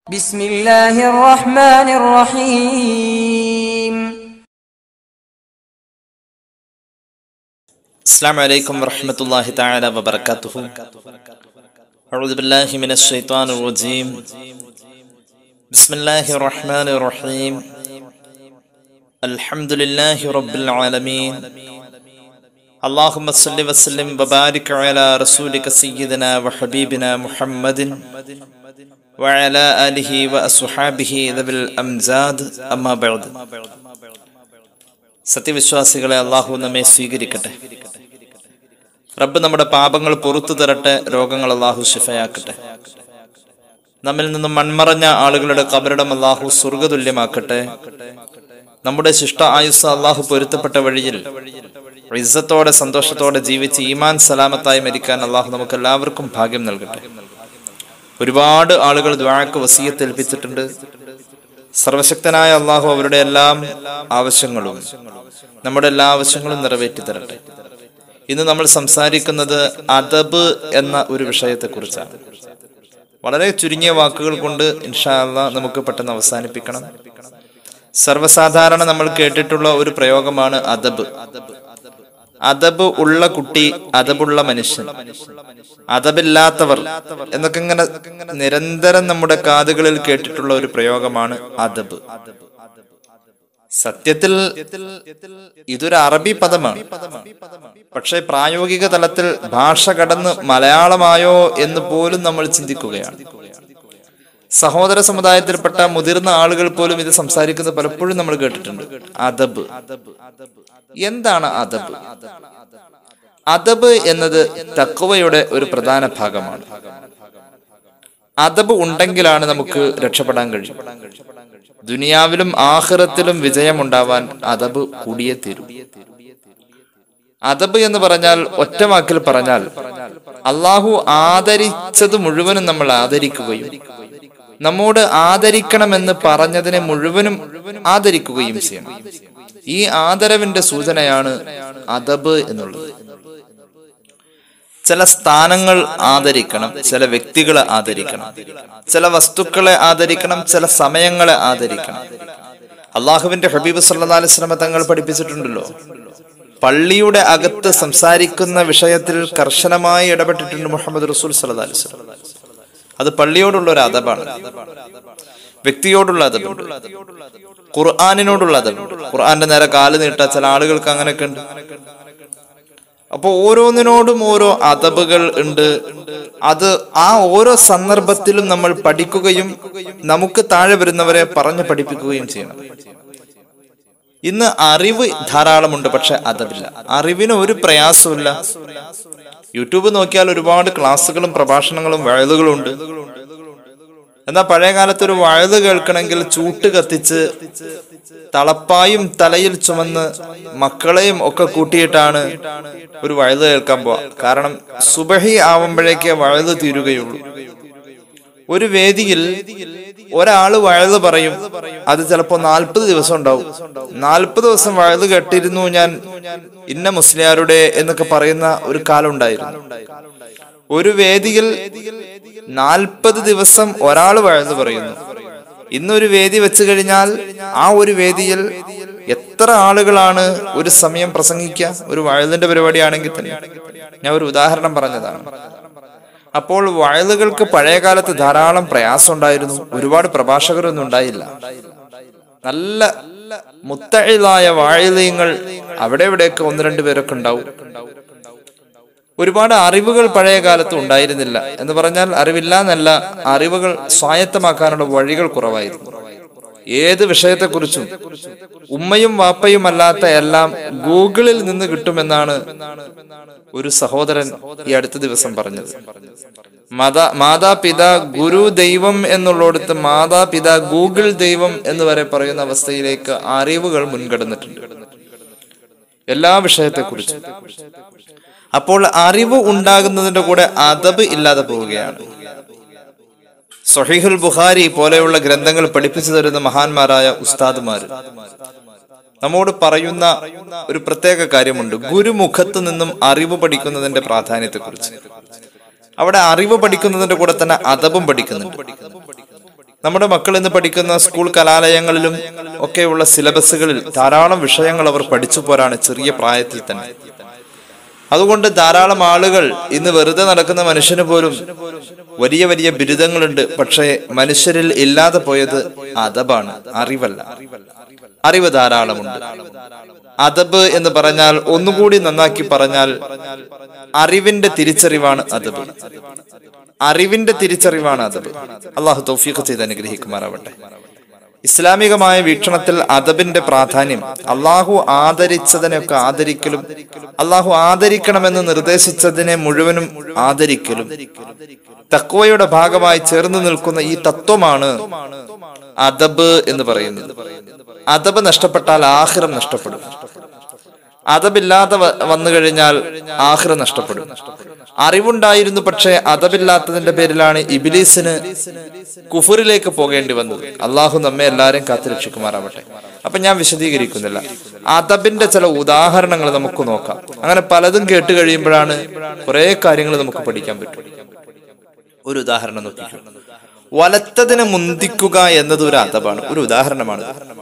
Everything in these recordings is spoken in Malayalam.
بسم الله الرحمن الرحيم السلام عليكم ورحمة الله تعالى وبركاته أعوذ بالله من الشيطان الرجيم بسم الله الرحمن الرحيم الحمد لله رب العالمين اللهم صل وسلم وبارك على رسولك سيدنا وحبيبنا محمد وعلى آله وأصحابه ذوي الأمزاد أما بعد സത്യവിശ്വാസികളെ അള്ളാഹു നമ്മെ സ്വീകരിക്കട്ടെ റബ്ബ് നമ്മുടെ പാപങ്ങൾ പുറത്തു തരട്ടെ രോഗങ്ങൾ അള്ളാഹു ശിഫയാക്കട്ടെ നമ്മിൽ നിന്നും മൺമറഞ്ഞ ആളുകളുടെ കബറിടം അള്ളാഹു സ്വർഗതുല്യമാക്കട്ടെ നമ്മുടെ ശിഷ്ട ആയുസ് അള്ളാഹു പൊരുത്തപ്പെട്ട വഴിയിൽ ഇസ്സത്തോടെ സന്തോഷത്തോടെ ജീവിച്ച് ഈമാൻ സലാമത്തായി മരിക്കാൻ അള്ളാഹു നമുക്ക് എല്ലാവർക്കും ഭാഗ്യം നൽകട്ടെ ഒരുപാട് ആളുകൾ ദ്വാഴക്ക് വസീയത്ത് ഏൽപ്പിച്ചിട്ടുണ്ട് സർവശക്തനായ അള്ളാഹു അവരുടെ എല്ലാം ആവശ്യങ്ങളും നമ്മുടെ എല്ലാ ആവശ്യങ്ങളും നിറവേറ്റി തരട്ടെ ഇന്ന് നമ്മൾ സംസാരിക്കുന്നത് അദബ് എന്ന ഒരു വിഷയത്തെ കുറിച്ചാണ് വളരെ ചുരുങ്ങിയ വാക്കുകൾ കൊണ്ട് ഇൻഷാ അള്ളാ നമുക്ക് പെട്ടെന്ന് അവസാനിപ്പിക്കണം സർവ്വസാധാരണ നമ്മൾ കേട്ടിട്ടുള്ള ഒരു പ്രയോഗമാണ് അദബ് അദബ് ഉള്ള കുട്ടി അദബുള്ള മനുഷ്യൻ അതബില്ലാത്തവർ എന്നൊക്കെ ഇങ്ങനെ നിരന്തരം നമ്മുടെ കാതുകളിൽ കേട്ടിട്ടുള്ള ഒരു പ്രയോഗമാണ് അദബ് സത്യത്തിൽ ഇതൊരു അറബി പദമാണ് പക്ഷെ പ്രായോഗിക തലത്തിൽ ഭാഷ കടന്ന് മലയാളമായോ എന്ന് പോലും നമ്മൾ ചിന്തിക്കുകയാണ് സഹോദര സമുദായത്തിൽപ്പെട്ട മുതിർന്ന ആളുകൾ പോലും ഇത് സംസാരിക്കുന്നത് പലപ്പോഴും നമ്മൾ കേട്ടിട്ടുണ്ട് അദബ് എന്താണ് അദബ് അദബ് എന്നത് തക്വയുടെ ഒരു പ്രധാന ഭാഗമാണ് അദബ് ഉണ്ടെങ്കിലാണ് നമുക്ക് രക്ഷപ്പെടാൻ കഴിയും ദുനിയാവിലും ആഹ്റത്തിലും വിജയമുണ്ടാവാൻ അദബ് കൂടിയേ തീരൂ അദബ് എന്ന് പറഞ്ഞാൽ ഒറ്റ വാക്കിൽ പറഞ്ഞാൽ അള്ളാഹു ആദരിച്ചത് മുഴുവനും നമ്മൾ ആദരിക്കുകയും നമ്മോട് ആദരിക്കണമെന്ന് പറഞ്ഞതിനെ മുഴുവനും ആദരിക്കുകയും ചെയ്യണം ഈ ആദരവിന്റെ സൂചനയാണ് അദബ് എന്നുള്ളത് ചില സ്ഥാനങ്ങൾ ആദരിക്കണം ചില വ്യക്തികളെ ആദരിക്കണം ചില വസ്തുക്കളെ ആദരിക്കണം ചില സമയങ്ങളെ ആദരിക്കണം അള്ളാഹുവിന്റെ ഹബീബ് സല്ലാ അലിസ്ലമ തങ്ങൾ പഠിപ്പിച്ചിട്ടുണ്ടല്ലോ പള്ളിയുടെ അകത്ത് സംസാരിക്കുന്ന വിഷയത്തിൽ കർശനമായി ഇടപെട്ടിട്ടുണ്ട് മുഹമ്മദ് റസൂൽ സല്ലാ അലിസ്ലം അത് പള്ളിയോടുള്ള ഒരു അതബാണ് വ്യക്തിയോടുള്ള അതബുണ്ട് ഖുർആാനിനോടുള്ള അതബുണ്ട് ഖുർആാന്റെ നേരെ കാല് നീട്ട ചില ആളുകൾക്ക് അങ്ങനെയൊക്കെ ഉണ്ട് അപ്പൊ ഓരോന്നിനോടും ഓരോ അതബുകൾ ഉണ്ട് അത് ആ ഓരോ സന്ദർഭത്തിലും നമ്മൾ പഠിക്കുകയും നമുക്ക് താഴെ വരുന്നവരെ പറഞ്ഞു പഠിപ്പിക്കുകയും ചെയ്യണം ഇന്ന് അറിവ് ധാരാളമുണ്ട് പക്ഷെ അതബില്ല അറിവിന് ഒരു പ്രയാസമില്ല യൂട്യൂബ് നോക്കിയാൽ ഒരുപാട് ക്ലാസ്സുകളും പ്രഭാഷണങ്ങളും വഴുതുകളും ഉണ്ട് എന്നാൽ പഴയ കാലത്ത് ഒരു വഴുത് കേൾക്കണമെങ്കിൽ ചൂട്ട് കത്തിച്ച് തളപ്പായും തലയിൽ ചുമന്ന് മക്കളെയും ഒക്കെ കൂട്ടിയിട്ടാണ് ഒരു വഴുത് കേൾക്കാൻ പോവാ കാരണം സുബഹി ആവുമ്പോഴേക്കേ വഴുത് തീരുകയുള്ളൂ ഒരു വേദിയിൽ ഒരാള് വഴുത് പറയും അത് ചിലപ്പോ നാൽപ്പത് ദിവസം ഉണ്ടാവും നാൽപ്പത് ദിവസം വഴുത് കെട്ടിരുന്നു ഞാൻ ഇന്ന മുസ്ലിയാരുടെ എന്നൊക്കെ പറയുന്ന ഒരു കാലം ഉണ്ടായിരുന്നു ഒരു വേദിയിൽ നാൽപ്പത് ദിവസം ഒരാൾ വഴുത് പറയുന്നു ഇന്നൊരു വേദി വെച്ച് കഴിഞ്ഞാൽ ആ ഒരു വേദിയിൽ എത്ര ആളുകളാണ് ഒരു സമയം പ്രസംഗിക്കുക ഒരു വഴുതിന്റെ പരിപാടിയാണെങ്കിൽ തന്നെ ഞാൻ ഒരു ഉദാഹരണം പറഞ്ഞതാണ് അപ്പോൾ വയലുകൾക്ക് പഴയ കാലത്ത് ധാരാളം പ്രയാസം ഉണ്ടായിരുന്നു ഒരുപാട് പ്രഭാഷകരൊന്നും ഉണ്ടായില്ല നല്ല മുത്തഴിലായ വാഴലയങ്ങൾ അവിടെ ഇവിടെയൊക്കെ ഒന്ന് രണ്ട് പേരൊക്കെ ഉണ്ടാവും ഒരുപാട് അറിവുകൾ പഴയ കാലത്ത് ഉണ്ടായിരുന്നില്ല എന്ന് പറഞ്ഞാൽ അറിവില്ല എന്നല്ല അറിവുകൾ സ്വായത്തമാക്കാനുള്ള വഴികൾ കുറവായിരുന്നു ഏത് വിഷയത്തെക്കുറിച്ചും ഉമ്മയും വാപ്പയും അല്ലാത്ത എല്ലാം ഗൂഗിളിൽ നിന്ന് കിട്ടുമെന്നാണ് ഒരു സഹോദരൻ ഈ അടുത്ത ദിവസം പറഞ്ഞത് മാതാ മാതാപിതാ ഗുരു ദൈവം എന്നുള്ളിടത്ത് മാതാപിതാ ഗൂഗിൾ ദൈവം എന്ന് വരെ പറയുന്ന അവസ്ഥയിലേക്ക് അറിവുകൾ മുൻകടന്നിട്ടുണ്ട് എല്ലാ വിഷയത്തെക്കുറിച്ചും അപ്പോൾ അറിവ് ഉണ്ടാകുന്നതിന്റെ കൂടെ അതബ് ഇല്ലാതെ പോവുകയാണ് സൊഹീഹുൽ ബുഖാരി പോലെയുള്ള ഗ്രന്ഥങ്ങൾ പഠിപ്പിച്ചു തരുന്ന മഹാന്മാരായ ഉസ്താദുമാർ നമ്മോട് പറയുന്ന ഒരു പ്രത്യേക കാര്യമുണ്ട് ഗുരുമുഖത്ത് നിന്നും അറിവ് പഠിക്കുന്നതിന്റെ പ്രാധാന്യത്തെക്കുറിച്ച് അവിടെ അറിവ് പഠിക്കുന്നതിന്റെ കൂടെ തന്നെ അതബും പഠിക്കുന്നുണ്ട് നമ്മുടെ മക്കൾ ഇന്ന് പഠിക്കുന്ന സ്കൂൾ കലാലയങ്ങളിലും ഒക്കെയുള്ള സിലബസുകളിൽ ധാരാളം വിഷയങ്ങൾ അവർ പഠിച്ചു പോരാണ് ചെറിയ പ്രായത്തിൽ തന്നെ അതുകൊണ്ട് ധാരാളം ആളുകൾ ഇന്ന് വെറുതെ നടക്കുന്ന മനുഷ്യന് പോലും വലിയ വലിയ ബിരുദങ്ങളുണ്ട് പക്ഷേ മനുഷ്യരിൽ ഇല്ലാതെ പോയത് അതബാണ് അറിവല്ല അറിവ് ധാരാളമുണ്ട് അതബ് എന്ന് പറഞ്ഞാൽ ഒന്നുകൂടി നന്നാക്കി പറഞ്ഞാൽ അറിവിന്റെ തിരിച്ചറിവാണ് അതബ് അറിവിന്റെ തിരിച്ചറിവാണ് അതബ് അള്ളാഹു തൗഫീഖ് ചെയ്ത് അനുഗ്രഹിക്കുമാറാവട്ടെ ഇസ്ലാമികമായ വീക്ഷണത്തിൽ അദബിന്റെ പ്രാധാന്യം അള്ളാഹു ആദരിച്ചതിനെയൊക്കെ ആദരിക്കലും അള്ളാഹു ആദരിക്കണമെന്ന് നിർദ്ദേശിച്ചതിനെ മുഴുവനും ആദരിക്കലും തക്വയുടെ ഭാഗമായി ചേർന്ന് നിൽക്കുന്ന ഈ തത്വമാണ് അദബ് എന്ന് പറയുന്നത് അദബ് നഷ്ടപ്പെട്ടാൽ ആഹിറം നഷ്ടപ്പെടും അതബില്ലാതെ വ- വന്നു കഴിഞ്ഞാൽ ആഹ്റ നഷ്ടപ്പെടും അറിവുണ്ടായിരുന്നു പക്ഷേ അതബില്ലാത്തതിന്റെ പേരിലാണ് ഇബിലീസിന് കുഫറിലേക്ക് പോകേണ്ടി വന്നത് അള്ളാഹു നമ്മെ എല്ലാവരെയും കാത്തുരക്ഷിക്കുമാറാവട്ടെ അപ്പൊ ഞാൻ വിശദീകരിക്കുന്നില്ല അതബിന്റെ ചില ഉദാഹരണങ്ങൾ നമുക്ക് നോക്കാം അങ്ങനെ പലതും കേട്ട് കഴിയുമ്പോഴാണ് കുറെ കാര്യങ്ങൾ നമുക്ക് പഠിക്കാൻ പറ്റും ഒരു ഉദാഹരണം നോക്കിക്കോ വലത്തതിനെ മുന്തിക്കുക എന്നത് ഒരു അതബാണ് ഒരു ഉദാഹരണമാണ്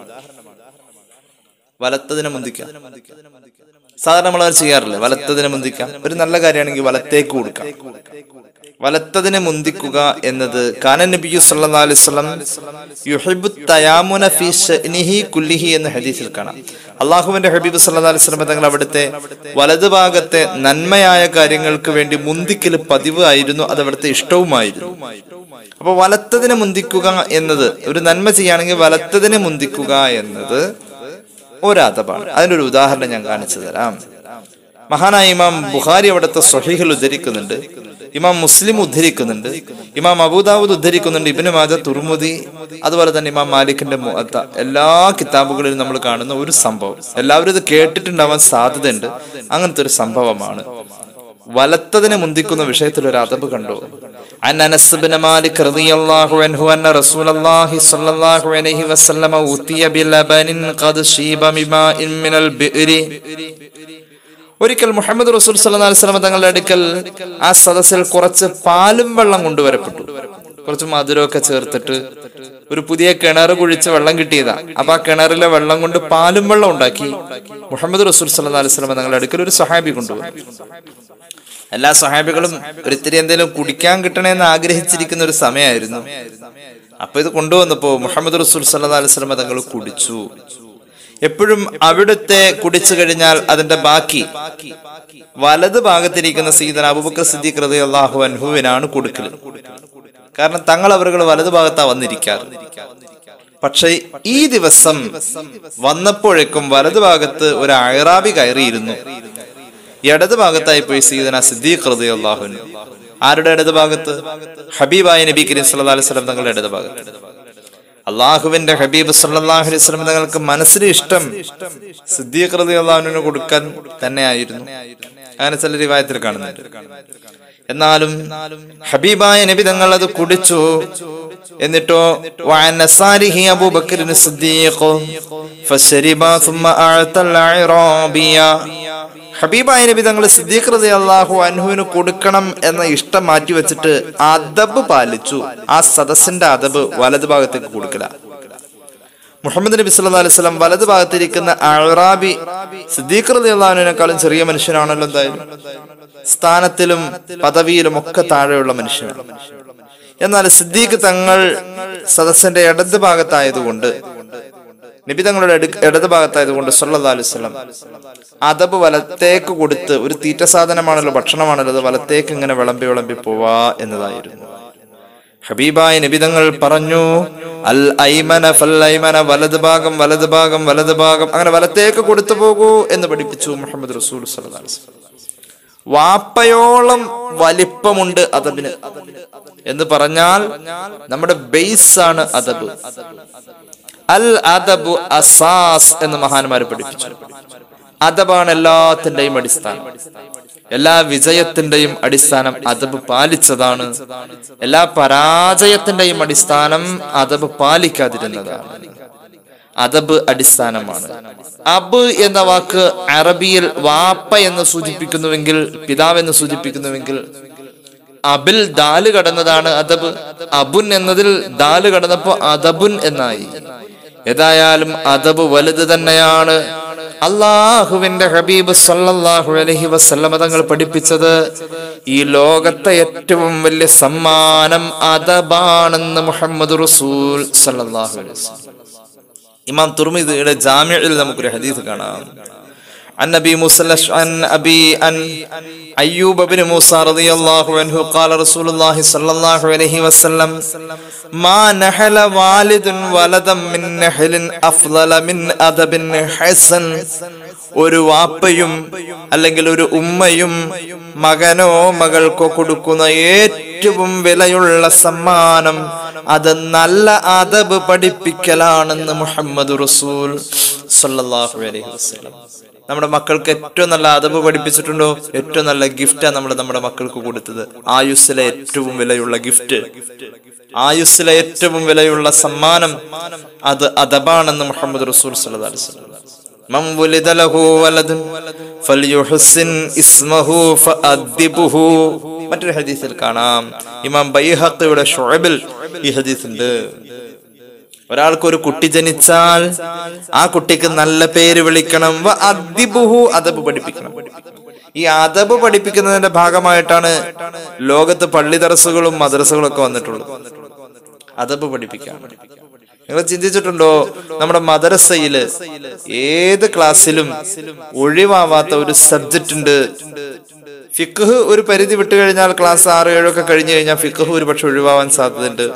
വലത്തതിനെ മുന്തിക്കുക സാധാരണ നമ്മൾ അത് ചെയ്യാറില്ല വലത്തതിനെ മുന്തിക്കാം ഒരു നല്ല കാര്യമാണെങ്കിൽ വലത്തേക്ക് കൊടുക്കാം വലത്തതിനെ മുന്തിക്കുക എന്നത് കാനൻ നബി സല്ലല്ലാഹു അലൈഹി വസല്ലം യുഹിബ്ബു തയാമുന ഫീ ശഅനിഹി കുല്ലിഹി എന്ന ഹദീസിൽ കാണാം അള്ളാഹുവിന്റെ ഹബീബ് സല്ലല്ലാഹു അലൈഹി വസല്ലം തങ്ങൾ അവിടുത്തെ വലതുഭാഗത്തെ നന്മയായ കാര്യങ്ങൾക്ക് വേണ്ടി മുന്തിക്കൽ പതിവ് ആയിരുന്നു അത് അവിടുത്തെ ഇഷ്ടവുമായിരുന്നു അപ്പൊ വലത്തതിനെ മുന്തിക്കുക എന്നത് ഒരു നന്മ ചെയ്യുകയാണെങ്കിൽ വലത്തതിനെ മുന്തിക്കുക എന്നത് ഒരഥമാണ് അതിനൊരു ഉദാഹരണം ഞാൻ കാണിച്ചു തരാം മഹാനായ ഇമാം ബുഖാരി അവിടുത്തെ സ്വഹീഹിൽ ഉദ്ധരിക്കുന്നുണ്ട് ഇമാം മുസ്ലിം ഉദ്ധരിക്കുന്നുണ്ട് ഇമാം അബൂദാവൂദ് ഉദ്ധരിക്കുന്നുണ്ട് ഇബിന് മാജ തുർമുദി അതുപോലെ തന്നെ ഇമാം മാലിക്കിന്റെ മുഅത്ത എല്ലാ കിതാബുകളിലും നമ്മൾ കാണുന്ന ഒരു സംഭവം എല്ലാവരും ഇത് കേട്ടിട്ടുണ്ടാവാൻ സാധ്യതയുണ്ട് അങ്ങനത്തെ ഒരു സംഭവമാണ് വലത്തതിനെ മുന്തിക്കുന്ന വിഷയത്തിൽ ഒരു അതബ് കണ്ടു عن انس بن مالك رضي الله عنه ان رسول الله صلى الله عليه وسلم اوتي بلبن قد شيب بماء من البئر ഒരിക്കൽ മുഹമ്മദ് റസൂൽ സല്ലല്ലാഹു അലൈഹി വസല്ലം തങ്ങളുടെ അടുക്കൽ ആ സദസ്സിൽ കുറച്ച് പാലും വെള്ളം കൊണ്ടുവരപ്പെട്ടു കുറച്ച് മധുരമൊക്കെ ചേർത്തിട്ട് ഒരു പുതിയ കിണർ കുഴിച്ച് വെള്ളം കിട്ടിയതാ അപ്പൊ ആ കിണറിലെ വെള്ളം കൊണ്ട് പാലും വെള്ളം ഉണ്ടാക്കി മുഹമ്മദ് റസൂൽ സല്ലല്ലാഹു അലൈഹി വസല്ലം തങ്ങളുടെ അടുക്കൽ ഒരു സഹാബി കൊണ്ടുവന്നു എല്ലാ സഹാബികളും ഒരിത്തിരി എന്തെങ്കിലും കുടിക്കാൻ കിട്ടണമെന്ന് ആഗ്രഹിച്ചിരിക്കുന്ന ഒരു സമയമായിരുന്നു അപ്പൊ ഇത് കൊണ്ടുവന്നപ്പോ മുഹമ്മദ് റസൂൽ സല്ലല്ലാഹു അലൈഹി വസല്ലം തങ്ങൾ കുടിച്ചു എപ്പോഴും അവിടുത്തെ കുടിച്ചു കഴിഞ്ഞാൽ അതിന്റെ ബാക്കി വലത് ഭാഗത്തിരിക്കുന്ന സീതന അബൂബക്കർ സിദ്ദീഖ് റളിയല്ലാഹു അൻഹുവിനാണ് കൊടുക്കൽ കാരണം തങ്ങൾ അവരുകൾ വലത് ഭാഗത്താ വന്നിരിക്കാറ് പക്ഷെ ഈ ദിവസം വന്നപ്പോഴേക്കും വലത് ഭാഗത്ത് ഒരു അയറാബി കയറിയിരുന്നു ഇടത് ഭാഗത്തായി പോയി സീദന സിദ്ദീഖ് റളിയല്ലാഹു അൻഹു ആരുടെ ഇടത് ഭാഗത്ത് ഹബീബായ നബി കരീം സല്ലല്ലാഹു അലൈഹി വസല്ലം തങ്ങളുടെ ഇടത് ഭാഗത്ത് അള്ളാഹുവിന്റെ ഹബീബ് സല്ലല്ലാഹു അലൈഹി വസല്ലം തങ്ങൾക്ക് മനസ്സിൽ ഇഷ്ടം സിദ്ദീഖ് റളിയല്ലാഹുവിന് കൊടുക്കാൻ തന്നെയായിരുന്നു അങ്ങനെ ചില റിവായത്തിൽ കാണുന്നുണ്ട് എന്നാലും ഹബീബായ നബി തങ്ങൾ അത് കുടിച്ചു എന്നിട്ടോ وعن نصاره أبو بكر الصديق فشرب ثم أعطى العرابية ഹബീബായ നബി തങ്ങൾ സിദ്ദീഖ് റതി അള്ളാഹു അൻഹുവിന് കൊടുക്കണം എന്ന ഇഷ്ടം മാറ്റി വെച്ചിട്ട് അദബ് പാലിച്ചു ആ സദസ്സിന്റെ അദബ് വലത് ഭാഗത്തേക്ക് കൊടുക്കല മുഹമ്മദ് നബി സല്ലല്ലാഹു അലൈഹി വസല്ലം വലത് ഭാഗത്തിരിക്കുന്ന അറാബി സിദ്ദീഖ് റതി അള്ളാഹുവിനേക്കാളും ചെറിയ മനുഷ്യനാണല്ലോ എന്തായാലും സ്ഥാനത്തിലും പദവിയിലും ഒക്കെ താഴെയുള്ള മനുഷ്യനാണ് എന്നാൽ സിദ്ദീഖ് തങ്ങൾ സദസ്സിന്റെ ഇടത് ഭാഗത്തായതുകൊണ്ട് നബി തങ്ങളുടെ അടു- ഇടത് ഭാഗത്തായതുകൊണ്ട് സല്ലല്ലാഹു അലൈഹി വസല്ലം അതബ് വലത്തേക്ക് കൊടുത്ത് ഒരു തീറ്റ സാധനമാണല്ലോ ഭക്ഷണമാണല്ലോ അത് വലത്തേക്ക് ഇങ്ങനെ വിളമ്പി വിളമ്പി പോവാ എന്നതായിരുന്നു ഹബീബായ നിബിതങ്ങൾ പറഞ്ഞു അൽ ഐമന ഫൽ ഐമന വലത് ഭാഗം വലത് ഭാഗം വലത് ഭാഗം അങ്ങനെ വലത്തേക്ക് കൊടുത്തു പോകൂ എന്ന് പഠിപ്പിച്ചു മുഹമ്മദ് റസൂൽ സല്ലല്ലാഹു അലൈഹി വസല്ലം. വാപ്പയോളം വലിപ്പമുണ്ട് അതബിന് എന്ന് പറഞ്ഞാൽ നമ്മുടെ ബേസ് ആണ് അതബ് അൽ അദബു അസാസ് എന്ന് മഹാന്മാര് പഠിപ്പിച്ചു അദബാണ് എല്ലാത്തിന്റെയും അടിസ്ഥാനം എല്ലാ വിജയത്തിന്റെയും അടിസ്ഥാനം അദബ് പാലിച്ചതാണ് എല്ലാ പരാജയത്തിന്റെയും അടിസ്ഥാനം അദബ് പാലിക്കാതിരുന്നതാണ് അദബ് അടിസ്ഥാനമാണ് അബ് എന്ന വാക്ക് അറബിയിൽ വാപ്പ എന്ന് സൂചിപ്പിക്കുന്നുവെങ്കിൽ പിതാവ് എന്ന് സൂചിപ്പിക്കുന്നുവെങ്കിൽ അബിൽ ദാല് കടന്നതാണ് അദബ് അബുൻ എന്നതിൽ ദാല് കടന്നപ്പോ അദബുൻ എന്നായി ഏതായാലും അദബ് വലുത് തന്നെയാണ് അള്ളാഹുവിന്റെ ഹബീബ് സല്ലല്ലാഹു അലൈഹി വസല്ലമ തങ്ങൾ പഠിപ്പിച്ചത് ഈ ലോകത്തെ ഏറ്റവും വലിയ സമ്മാനം അദബാണെന്ന് മുഹമ്മദ് റസൂൽ സല്ലല്ലാഹു അലൈഹി വസല്ലം ഇമാം തുർമിദിയുടെ ജാമ്യയിൽ നമുക്കൊരു ഹദീസ് കാണാം عن ابي موسى الأش- عن ابي عن ايوب بن موسى رضي الله عنه قال رسول الله صلى الله عليه وسلم ما نحل والد ولدا من نحل افضل من ادب حسن ഒരു വാപ്പയും അല്ലെങ്കിൽ ഒരു ഉമ്മയും മകനോ മകൾക്കോ കൊടുക്കുന്ന ഏറ്റവും വിലയുള്ള സമ്മാനം അത് നല്ല അതബ് പഠിപ്പിക്കലാണെന്ന് മുഹമ്മദ് റസൂൽ സല്ലല്ലാഹു അലൈഹി വസല്ലം നമ്മുടെ മക്കൾക്ക് ഏറ്റവും നല്ല അതബ് പഠിപ്പിച്ചിട്ടുണ്ടോ ഏറ്റവും നല്ല ഗിഫ്റ്റാണ് നമ്മൾ നമ്മുടെ മക്കൾക്ക് കൊടുത്തത് ആയുസ്സിലെ ഏറ്റവും വിലയുള്ള ഗിഫ്റ്റ് ആയുസ്സിലെ ഏറ്റവും വിലയുള്ള സമ്മാനം അത് അതബാണെന്ന് മുഹമ്മദ് റസൂൽ സല്ലല്ലാഹു അലൈഹി വസല്ലം من ولد له ولد فليحسن اسمه فأدبه മറ്റൊരു ഹദീസിൽ കാണാം ഇമാം ബൈഹഖയുടെ ഷുഅബിൽ ഈ ഹദീസ് ഉണ്ട് ഒരാൾക്ക് ഒരു കുട്ടി ജനിച്ചാൽ ആ കുട്ടിക്ക് നല്ല പേര് വിളിക്കണം വ അദ്ദിബുഹു അദബ് പഠിപ്പിക്കണം ഈ അദബ് പഠിപ്പിക്കുന്നതിന്റെ ഭാഗമായിട്ടാണ് ലോകത്ത് പള്ളി ദറസുകളും മദ്രസകളും ഒക്കെ വന്നിട്ടുള്ളത് അദബ് പഠിപ്പിക്കാൻ നിങ്ങൾ ചിന്തിച്ചിട്ടുണ്ടോ നമ്മുടെ മദ്രസയില് ഏത് ക്ലാസ്സിലും ഒഴിവാവാത്ത ഒരു സബ്ജക്റ്റ് ഉണ്ട് ഫിഖ് ഒരു പരിധി വിട്ടു കഴിഞ്ഞാൽ ക്ലാസ് ആറ് ഏഴൊക്കെ കഴിഞ്ഞു കഴിഞ്ഞാൽ ഫിഖ് ഒരു പക്ഷെ ഒഴിവാവാൻ സാധ്യതയുണ്ട്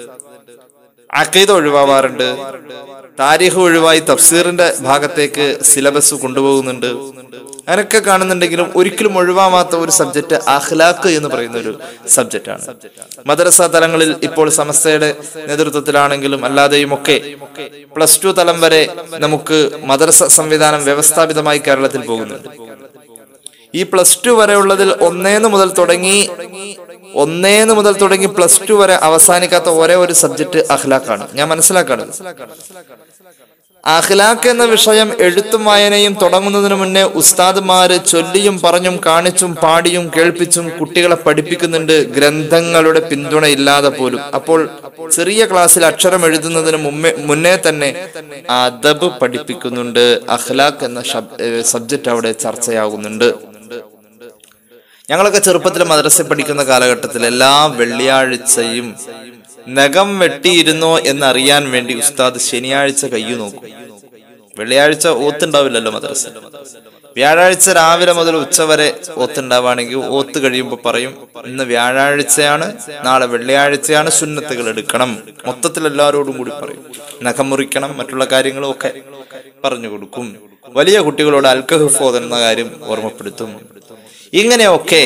അക്കീദ ഒഴിവാവാറുണ്ട് താരിഖ് ഒഴിവായി തഫ്സീറിന്റെ ഭാഗത്തേക്ക് സിലബസ് കൊണ്ടുപോകുന്നുണ്ട് അങ്ങനെയൊക്കെ കാണുന്നുണ്ടെങ്കിലും ഒരിക്കലും ഒഴിവാവാത്ത ഒരു സബ്ജക്റ്റ് അഖ്ലാഖ് എന്ന് പറയുന്ന ഒരു സബ്ജക്റ്റ് ആണ് മദ്രസ തലങ്ങളിൽ ഇപ്പോൾ സമസ്തയുടെ നേതൃത്വത്തിലാണെങ്കിലും അല്ലാതെയും ഒക്കെ പ്ലസ് ടു തലം വരെ നമുക്ക് മദ്രസ സംവിധാനം വ്യവസ്ഥാപിതമായി കേരളത്തിൽ പോകുന്നുണ്ട് ഈ പ്ലസ് ടു വരെ ഉള്ളതിൽ ഒന്നേന്ന് മുതൽ തുടങ്ങി ഒന്നേന്ന് മുതൽ തുടങ്ങി പ്ലസ് ടു വരെ അവസാനിക്കാത്ത ഒരേ ഒരു സബ്ജക്ട് അഖ്ലാഖാണ് ഞാൻ മനസ്സിലാക്കാണ് അഖ്ലാഖ് എന്ന വിഷയം എഴുത്തും വായനയും തുടങ്ങുന്നതിന് മുന്നേ ഉസ്താദ്മാര് ചൊല്ലിയും പറഞ്ഞും കാണിച്ചും പാടിയും കേൾപ്പിച്ചും കുട്ടികളെ പഠിപ്പിക്കുന്നുണ്ട് ഗ്രന്ഥങ്ങളുടെ പിന്തുണ ഇല്ലാതെ പോലും അപ്പോൾ ചെറിയ ക്ലാസ്സിൽ അക്ഷരം എഴുതുന്നതിന് മുമ്പേ മുന്നേ തന്നെ അദബ് പഠിപ്പിക്കുന്നുണ്ട് അഖ്ലാഖ് എന്ന സബ്ജക്റ്റ് അവിടെ ചർച്ചയാകുന്നുണ്ട് ഞങ്ങളൊക്കെ ചെറുപ്പത്തിൽ മദ്രസ പഠിക്കുന്ന കാലഘട്ടത്തിൽ എല്ലാ വെള്ളിയാഴ്ചയും നഖം വെട്ടിയിരുന്നോ എന്നറിയാൻ വേണ്ടി ഉസ്താദ് ശനിയാഴ്ച കയ്യു നോക്കും വെള്ളിയാഴ്ച ഓത്തുണ്ടാവില്ലല്ലോ മദ്രസ വ്യാഴാഴ്ച രാവിലെ മുതൽ ഉച്ച വരെ ഓത്തുണ്ടാവുകയാണെങ്കിൽ ഓത്ത് കഴിയുമ്പോൾ പറയും ഇന്ന് വ്യാഴാഴ്ചയാണ് നാളെ വെള്ളിയാഴ്ചയാണ് സുന്നത്തുകൾ എടുക്കണം മൊത്തത്തിൽ എല്ലാവരോടും കൂടി പറയും നഖം മുറിക്കണം മറ്റുള്ള കാര്യങ്ങളും ഒക്കെ പറഞ്ഞു കൊടുക്കും വലിയ കുട്ടികളോട് അൽക്കഹുഫോദ് എന്ന കാര്യം ഓർമ്മപ്പെടുത്തും ഇങ്ങനെയൊക്കെ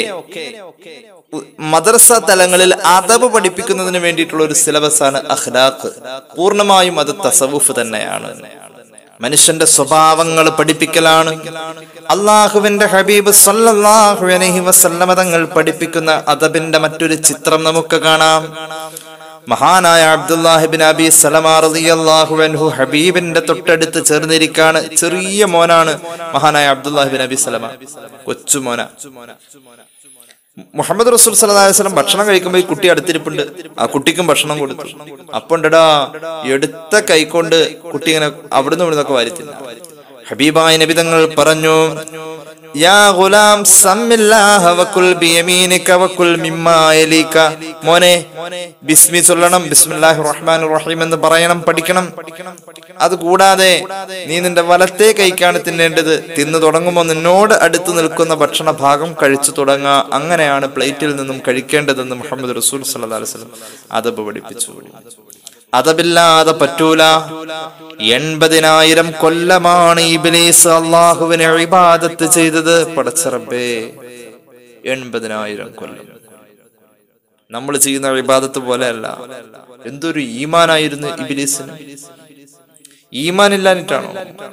മദ്രസ തലങ്ങളിൽ അതബ് പഠിപ്പിക്കുന്നതിന് വേണ്ടിയിട്ടുള്ള ഒരു സിലബസ് ആണ് അഖ്ലാഖ് പൂർണ്ണമായും അത് തസവുഫ് തന്നെയാണ് മനുഷ്യന്റെ സ്വഭാവങ്ങൾ പഠിപ്പിക്കലാണ് അള്ളാഹുവിന്റെ ഹബീബ് സല്ലല്ലാഹു അലൈഹി വസല്ലമ തങ്ങൾ പഠിപ്പിക്കുന്ന അദബിന്റെ മറ്റൊരു ചിത്രം നമുക്ക് കാണാം മഹാനായ അബ്ദുല്ലാഹിബിൻ അബി സലമാ റളിയല്ലാഹു അൻഹു ഹബീബിന്റെ തൊട്ടടുത്ത് ചേർന്നിരിക്കാണ് ചെറിയ മോനാണ് മഹാനായ അബ്ദുല്ലാഹിബിൻ അബി സലമ കൊച്ചു മോന മുഹമ്മദ് റസൂൽ സല്ലല്ലാഹു അലൈഹി വസല്ലം ഭക്ഷണം കഴിക്കുമ്പോൾ ഈ കുട്ടി അടുത്തിരിപ്പുണ്ട് ആ കുട്ടിക്കും ഭക്ഷണം കൊടുത്തു അപ്പൊ ഉണ്ടടാ എടുത്ത കൈകൊണ്ട് കുട്ടി ഇങ്ങനെ അവിടുന്ന് ഇവിടുന്നൊക്കെ വാരിത്തില്ല ഹബീബായ നബി തങ്ങൾ പറഞ്ഞു യാ ഗുലാം സമ്മില്ലാഹ വകുൽ ബിയമീനിക വകുൽ മിമ്മാ യലീക മോനെ ബിസ്മി ചൊല്ലണം ബിസ്മില്ലാഹിർ റഹ്മാനിർ റഹീം എന്ന് പറയണം പഠിക്കണം അത് കൂടാതെ നീ നിന്റെ വലത്തെ കൈക്കാണ് തിന്നേണ്ടത് തിന്നു തുടങ്ങുമ്പോൾ നിന്നോട് അടുത്ത് നിൽക്കുന്ന ഭക്ഷണ ഭാഗം കഴിച്ചു തുടങ്ങുക അങ്ങനെയാണ് പ്ലേറ്റിൽ നിന്നും കഴിക്കേണ്ടതെന്ന് മുഹമ്മദ് റസൂൽ സല്ലല്ലാഹു അലൈഹി വസല്ലം അതബ് പഠിപ്പിച്ചു അതബില്ലാതെ പറ്റൂല എൺപതിനായിരം കൊല്ലമാണ് ഇബിലീസ് അള്ളാഹുവിനെ ഇബാദത്ത് ചെയ്തത് പടച്ചറബേ എൺപതിനായിരം കൊല്ലം നമ്മൾ ചെയ്യുന്ന ഇബാദത്ത് പോലെയല്ല എന്തൊരു ഈമാനായിരുന്നു ഇബിലീസിന് ഈമാൻ ഇല്ലാഞ്ഞിട്ടാണോ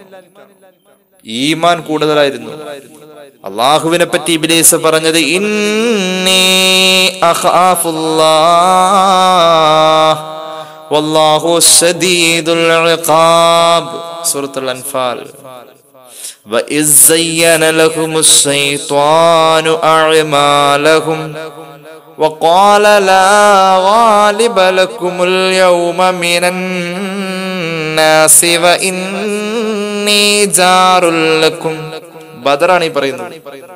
ഈമാൻ കൂടുതലായിരുന്നു അള്ളാഹുവിനെ പറ്റി ഇബിലീസ് പറഞ്ഞത് ഇന്നീ അഖാഫുല്ലാഹ് വല്ലാഹു ശദീദുൽ ഇഖാബ് സൂറത്തുൽ അൻഫാൽ وإذ زين لهم الشيطان أعمالهم وقال لا غالب لكم اليوم من الناس وإني جار لكم ബദറാണ് ഈ പറയുന്നത്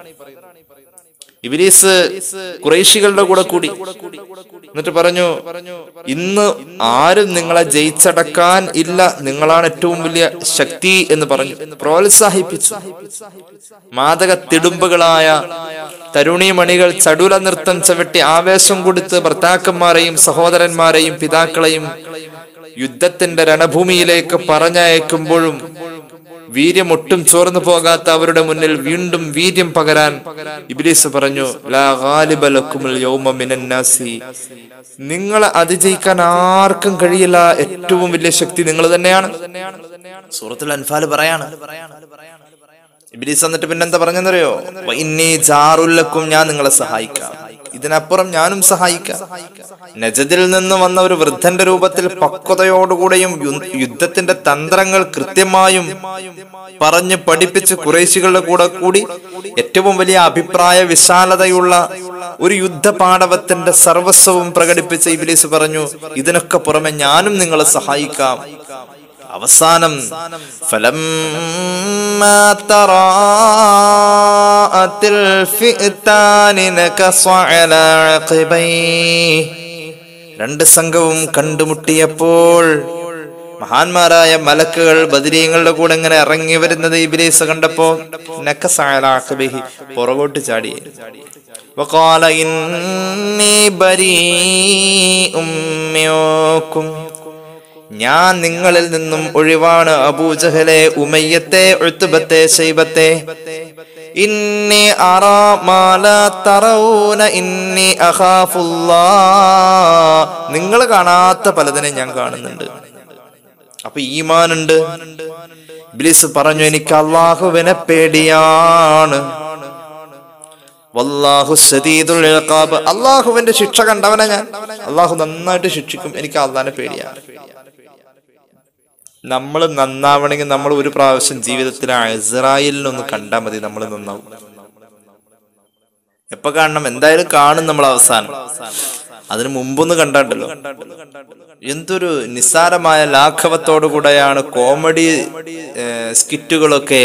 ഇബിലീസ് കുറേശികളുടെ കൂടെ കൂടി എന്നിട്ട് പറഞ്ഞു ഇന്ന് ആരും നിങ്ങളെ ജയിച്ചടക്കാൻ ഇല്ല നിങ്ങളാണ് ഏറ്റവും വലിയ ശക്തി എന്ന് പറഞ്ഞു പ്രോത്സാഹിപ്പിച്ചു മാതക തിടുമ്പുകളായ തരുണിമണികൾ ചടുല നൃത്തം ചവിട്ടി ആവേശം കൊടുത്ത് ഭർത്താക്കന്മാരെയും സഹോദരന്മാരെയും പിതാക്കളെയും യുദ്ധത്തിന്റെ രണഭൂമിയിലേക്ക് പറഞ്ഞയക്കുമ്പോഴും വീര്യം ഒട്ടും ചോർന്നു പോകാത്ത അവരുടെ മുന്നിൽ വീണ്ടും വീര്യം പകരാൻ ഇബ്ലീസ് പറഞ്ഞു ലാ ഗാലിബ ലക്കുമുൽ യൗമ മിനൻ നാസി നിങ്ങളെ അതിജയിക്കാൻ ആർക്കും കഴിയില്ല ഏറ്റവും വലിയ ശക്തി നിങ്ങൾ തന്നെയാണ് സൂറത്തുൽ അൻഫാൽ പറയാണ് ഇബ്ലീസ് എന്നിട്ട് പിന്നെന്താ പറഞ്ഞെന്നറിയോ ഇന്നീ ജാറുല്ലക്കും ഞാൻ നിങ്ങളെ സഹായിക്കാം ഇതിനപ്പുറം ഞാനും സഹായിക്കാം നജദിൽ നിന്ന് വന്ന ഒരു വൃദ്ധന്റെ രൂപത്തിൽ പക്വതയോടുകൂടെയും യു- യുദ്ധത്തിന്റെ തന്ത്രങ്ങൾ കൃത്യമായും പറഞ്ഞ് പഠിപ്പിച്ച് കുറേശികളുടെ കൂടെ കൂടി ഏറ്റവും വലിയ അഭിപ്രായ വിശാലതയുള്ള ഒരു യുദ്ധപാടവത്തിന്റെ സർവസ്വവും പ്രകടിപ്പിച്ച ഇബിലീസ് പറഞ്ഞു ഇതിനൊക്കെ പുറമെ ഞാനും നിങ്ങളെ സഹായിക്കാം അവസാനം فلما تراءت الفئتان نكص على عقبيه രണ്ട് സംഘവും കണ്ടുമുട്ടിയപ്പോൾ മഹാന്മാരായ മലക്കുകൾ ബദരീങ്ങളുടെ കൂടെ ഇങ്ങനെ ഇറങ്ങി വരുന്നത് ഇബിലീസ് കണ്ടപ്പോ നക്കസാലാഖബിഹി പുറകോട്ട് ചാടി وقال إني بريء منكم ഞാൻ നിങ്ങളിൽ നിന്നും ഒഴിവാണ് അബൂജഹലെ ഉമയ്യത്തെ ഉഴുത്തുബത്തെ ശൈബത്തെ ഇന്നി അറാ മാല തറൂന ഇന്നി അഖാഫുല്ലാ നിങ്ങൾ കാണാത്ത പലതിനെ ഞാൻ കാണുന്നുണ്ട് അപ്പൊ ഈമാനുണ്ട് ഇബ്ലീസ് പറഞ്ഞു എനിക്ക് അള്ളാഹുവിനെ പേടിയാണ് വല്ലാഹു സദീദുൽ ഇഖാബ് അള്ളാഹുവിന്റെ ശിക്ഷ കണ്ടവനെ ഞാൻ അള്ളാഹു നന്നായിട്ട് ശിക്ഷിക്കും എനിക്ക് അള്ളാഹിനെ പേടിയാണ് നമ്മൾ നന്നാവണമെങ്കിൽ നമ്മൾ ഒരു പ്രാവശ്യം ജീവിതത്തിൽ ഇസ്രായേലിനൊന്ന് കണ്ടാൽ മതി നമ്മൾ നന്നാവും എപ്പൊ കാണണം എന്തായാലും കാണും നമ്മൾ അവസാനം അതിന് മുമ്പൊന്ന് കണ്ടാണ്ടല്ലോ എന്തൊരു നിസ്സാരമായ ലാഘവത്തോടു കൂടെയാണ് കോമഡി ഏഹ്, സ്കിറ്റുകളൊക്കെ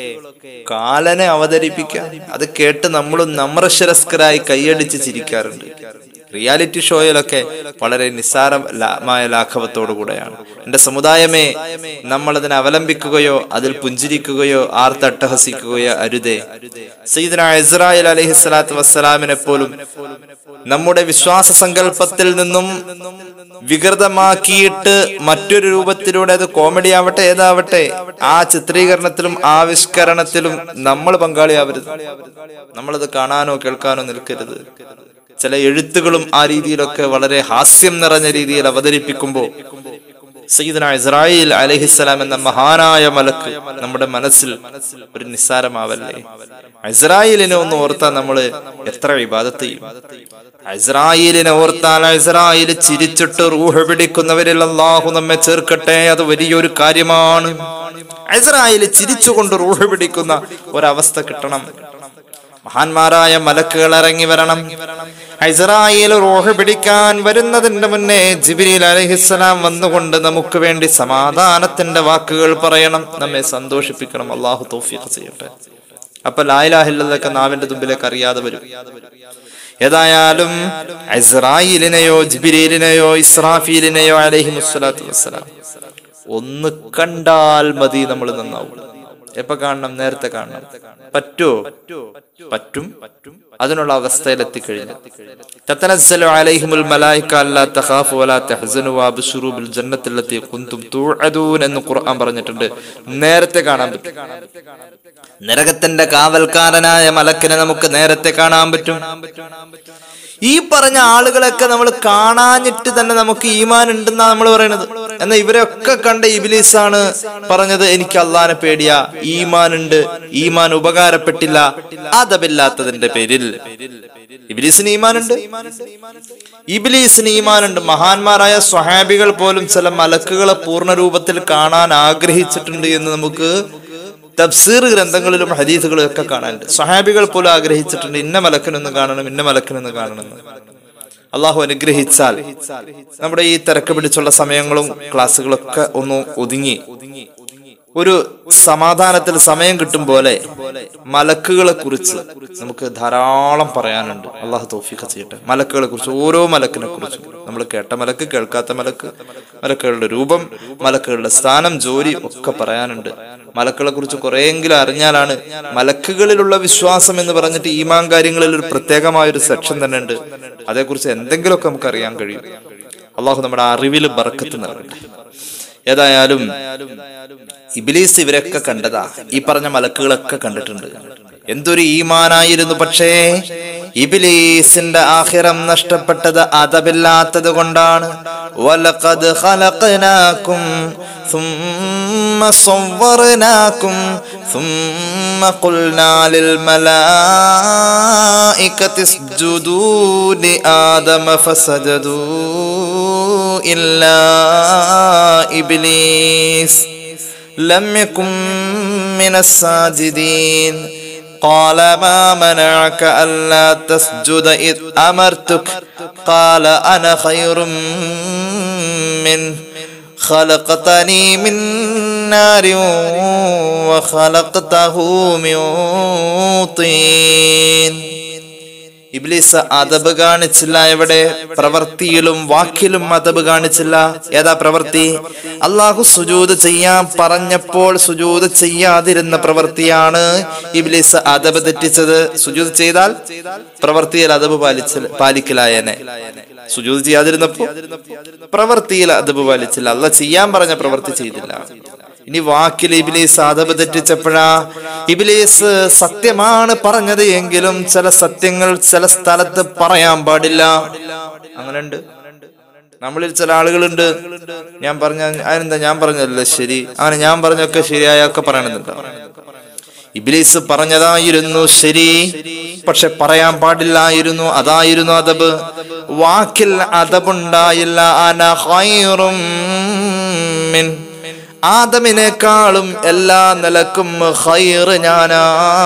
കാലനെ അവതരിപ്പിക്കുക അത് കേട്ട് നമ്മൾ നമ്രശരസ്കരായി കൈയടിച്ച് ചിരിക്കാറുണ്ട് റിയാലിറ്റി ഷോയിലൊക്കെ വളരെ നിസ്സാരമായ ലാഘവത്തോടു കൂടെയാണ് എന്റെ സമുദായമേ നമ്മൾ അതിനെ അവലംബിക്കുകയോ അതിൽ പുഞ്ചിരിക്കുകയോ ആർത്തട്ടഹസിക്കുകയോ അരുതേ സയ്യിദ്ന ഇസ്രായേൽ അലൈഹി സ്വലാത്തു വസ്സലാമിനെ പോലും നമ്മുടെ വിശ്വാസ സങ്കല്പത്തിൽ നിന്നും വികൃതമാക്കിയിട്ട് മറ്റൊരു രൂപത്തിലൂടെ അത് കോമഡി ആവട്ടെ ഏതാവട്ടെ ആ ചിത്രീകരണത്തിലും ആവിഷ്കരണത്തിലും നമ്മൾ പങ്കാളിയാവരുത് നമ്മളത് കാണാനോ കേൾക്കാനോ നിൽക്കരുത് ചില എഴുത്തുകളും ആ രീതിയിലൊക്കെ വളരെ ഹാസ്യം നിറഞ്ഞ രീതിയിൽ അവതരിപ്പിക്കുമ്പോൾ സയ്യിദന ഇസ്രായേൽ അലഹിസ്സലാം എന്ന മഹാനായ മലക്ക് നമ്മുടെ മനസ്സിൽ ഒരു നിസ്സാരമാവല്ലേ ഇസ്രായേലിനെ ഒന്ന് ഓർത്താൽ നമ്മൾ എത്ര വിവാദത്ത് ചെയ്യും ഇസ്രായേലിനെ ഓർത്താൽ ഇസ്രായേൽ ചിരിച്ചിട്ട് റൂഹ് പിടിക്കുന്നവരിൽ അള്ളാഹു നമ്മെ ചേർക്കട്ടെ അത് വലിയൊരു കാര്യമാണ് ഇസ്രായേൽ ചിരിച്ചുകൊണ്ട് റൂഹ് പിടിക്കുന്ന ഒരവസ്ഥ കിട്ടണം മഹാന്മാരായ മലക്കുകൾ ഇറങ്ങി വരണം ഇസ്രായേൽ റോഹ് പിടിക്കാൻ വരുന്നതിന്റെ മുന്നേ ജിബിരിൽ അലഹിസ്സലാം വന്നുകൊണ്ട് നമുക്ക് വേണ്ടി സമാധാനത്തിന്റെ വാക്കുകൾ പറയണം നമ്മെ സന്തോഷിപ്പിക്കണം അള്ളാഹു തൗഫീഖ് ചെയ്യട്ടെ അപ്പൊ ലായിലാഹില്ലതൊക്കെ നാവിന്റെ തുമ്പിലേക്ക് അറിയാതെ വരും ഏതായാലും ഇസ്രായേലിനെയോ ജിബിരിലിനെയോ ഇസ്രാഫീലിനെയോ അലഹി മുസ്സലാത്തു വസ്സലാം ഒന്ന് കണ്ടാൽ മതി നമ്മൾ നന്നാവും എപ്പോ കാണണം നേരത്തെ കാണണം പറ്റുമോ പറ്റും അതിനുള്ള അവസ്ഥയിൽ എത്തിക്കഴിഞ്ഞു തത്തനസ്സലു അലൈഹിമുൽ മലായിക അല്ലാ തഖാഫു വലാ തഹ്സനു വഅബ്ശിറു ബിൽ ജന്നത്തില്ലത്തി കുന്തും തുഅദൂൻ എന്ന് ഖുർആൻ പറഞ്ഞിട്ടുണ്ട് നേരത്തെ കാണാൻ പറ്റും നരകത്തിന്റെ കാവൽക്കാരനായ മലക്കിനെ നമുക്ക് നേരത്തെ കാണാൻ പറ്റും ഈ പറഞ്ഞ ആളുകളൊക്കെ നമ്മൾ കാണാഞ്ഞിട്ട് തന്നെ നമുക്ക് ഈമാൻ ഉണ്ടെന്നാ നമ്മൾ പറയുന്നത് എന്നാൽ ഇവരൊക്കെ കണ്ട ഇബിലീസാണ് പറഞ്ഞത് എനിക്ക് അള്ളാനെ പേടിയാ ഈമാൻ ഉണ്ട് ഈമാൻ ഉപകാരപ്പെട്ടില്ല അതമില്ലാത്തതിന്റെ പേരിൽ ഇബിലീസിന് ഈമാനുണ്ട് ഇബിലീസിന് ഈമാനുണ്ട് മഹാന്മാരായ സ്വഹാബികൾ പോലും ചില മലക്കുകളെ പൂർണ്ണ രൂപത്തിൽ കാണാൻ ആഗ്രഹിച്ചിട്ടുണ്ട് എന്ന് നമുക്ക് തഫ്സീർ ഗ്രന്ഥങ്ങളിലും ഹദീസുകളും ഒക്കെ കാണാനുണ്ട് സഹാബികൾ പോലും ആഗ്രഹിച്ചിട്ടുണ്ട് ഇന്ന മലക്കിനൊന്ന് കാണണം ഇന്ന മലക്കിനൊന്ന് കാണണം എന്ന് അള്ളാഹു അനുഗ്രഹിച്ചാൽ നമ്മുടെ ഈ തിരക്ക് പിടിച്ചുള്ള സമയങ്ങളും ക്ലാസ്സുകളൊക്കെ ഒന്ന് ഒതുങ്ങി ഒരു സമാധാനത്തിൽ സമയം കിട്ടും പോലെ മലക്കുകളെ കുറിച്ച് നമുക്ക് ധാരാളം പറയാനുണ്ട് അള്ളാഹു തോഫിക്ക ചെയ്യട്ടെ മലക്കുകളെ കുറിച്ച് ഓരോ മലക്കിനെ കുറിച്ച് നമ്മൾ കേട്ട മലക്ക് കേൾക്കാത്ത മലക്ക് മലക്കുകളുടെ രൂപം മലക്കുകളുടെ സ്ഥാനം ജോലി ഒക്കെ പറയാനുണ്ട് മലക്കുകളെ കുറിച്ച് കുറെയെങ്കിലും അറിഞ്ഞാലാണ് മലക്കുകളിലുള്ള വിശ്വാസം എന്ന് പറഞ്ഞിട്ട് ഈമാൻ കാര്യങ്ങളിൽ ഒരു പ്രത്യേകമായ ഒരു സെക്ഷൻ തന്നെ ഉണ്ട് അതേക്കുറിച്ച് എന്തെങ്കിലുമൊക്കെ നമുക്ക് അറിയാൻ കഴിയും അള്ളാഹു നമ്മുടെ അറിവിൽ ബർക്കത്ത് നൽകട്ടെ ഏതായാലും ഇബിലീസ് ഇവരൊക്കെ കണ്ടതാ ഈ പറഞ്ഞ മലക്കുകളൊക്കെ കണ്ടിട്ടുണ്ട് എന്തൊരു ഈമാനായിരുന്നു പക്ഷേ ഇബിലീസിന്റെ ആഹിറം നഷ്ടപ്പെട്ടത് അതപില്ലാത്തത് കൊണ്ടാണ് വലഖദ് ഖലഖനാകും ثم صورناكم ثم قلنا للملائكة اسجدوا لآدم فسجدوا إلا إبليس لم يكن من الساجدين قال ما منعك ألا تسجد إذ أمرتك قال أنا خير منه خلقتني من نار وخلقته من طين ഇബ്ലീസ് അതബ് കാണിച്ചില്ല എവിടെ പ്രവൃത്തിയിലും വാക്കിലും അതബ് കാണിച്ചില്ല ഏതാ പ്രവൃത്തി അള്ളാഹു സുജൂത് ചെയ്യാൻ പറഞ്ഞപ്പോൾ സുജൂത് ചെയ്യാതിരുന്ന പ്രവൃത്തിയാണ് ഇബ്ലീസ് അതബ് തെറ്റിച്ചത് സുജൂത് ചെയ്താൽ പ്രവൃത്തിയിൽ അതബ് പാലിച്ച പാലിക്കലായനെ സുജൂത് ചെയ്യാതിരുന്നപ്പോ പ്രവൃത്തിയിൽ അതബ് പാലിച്ചില്ല അല്ല ചെയ്യാൻ പറഞ്ഞ പ്രവൃത്തി ചെയ്തില്ല ഇനി വാക്കിൽ ഇബിലീസ് അതബ് തെറ്റിച്ചപ്പോഴാ ഇബിലീസ് സത്യമാണ് പറഞ്ഞത് എങ്കിലും ചില സത്യങ്ങൾ ചില സ്ഥലത്ത് പറയാൻ പാടില്ല അങ്ങനെയുണ്ട് നമ്മളിൽ ചില ആളുകളുണ്ട് ഞാൻ പറഞ്ഞ അതിനെന്താ ഞാൻ പറഞ്ഞല്ലേ ശരി അങ്ങനെ ഞാൻ പറഞ്ഞൊക്കെ ശരിയായൊക്കെ പറയണമെന്നുണ്ടോ ഇബിലീസ് പറഞ്ഞതായിരുന്നു ശരി പക്ഷെ പറയാൻ പാടില്ലായിരുന്നു അതായിരുന്നു അതബ് വാക്കിൽ അതബുണ്ടായില്ല അന ഖൈറും മിൻ ആദമിനേക്കാളും എല്ലാ നിലക്കും ഹൈറ് ഞാനാ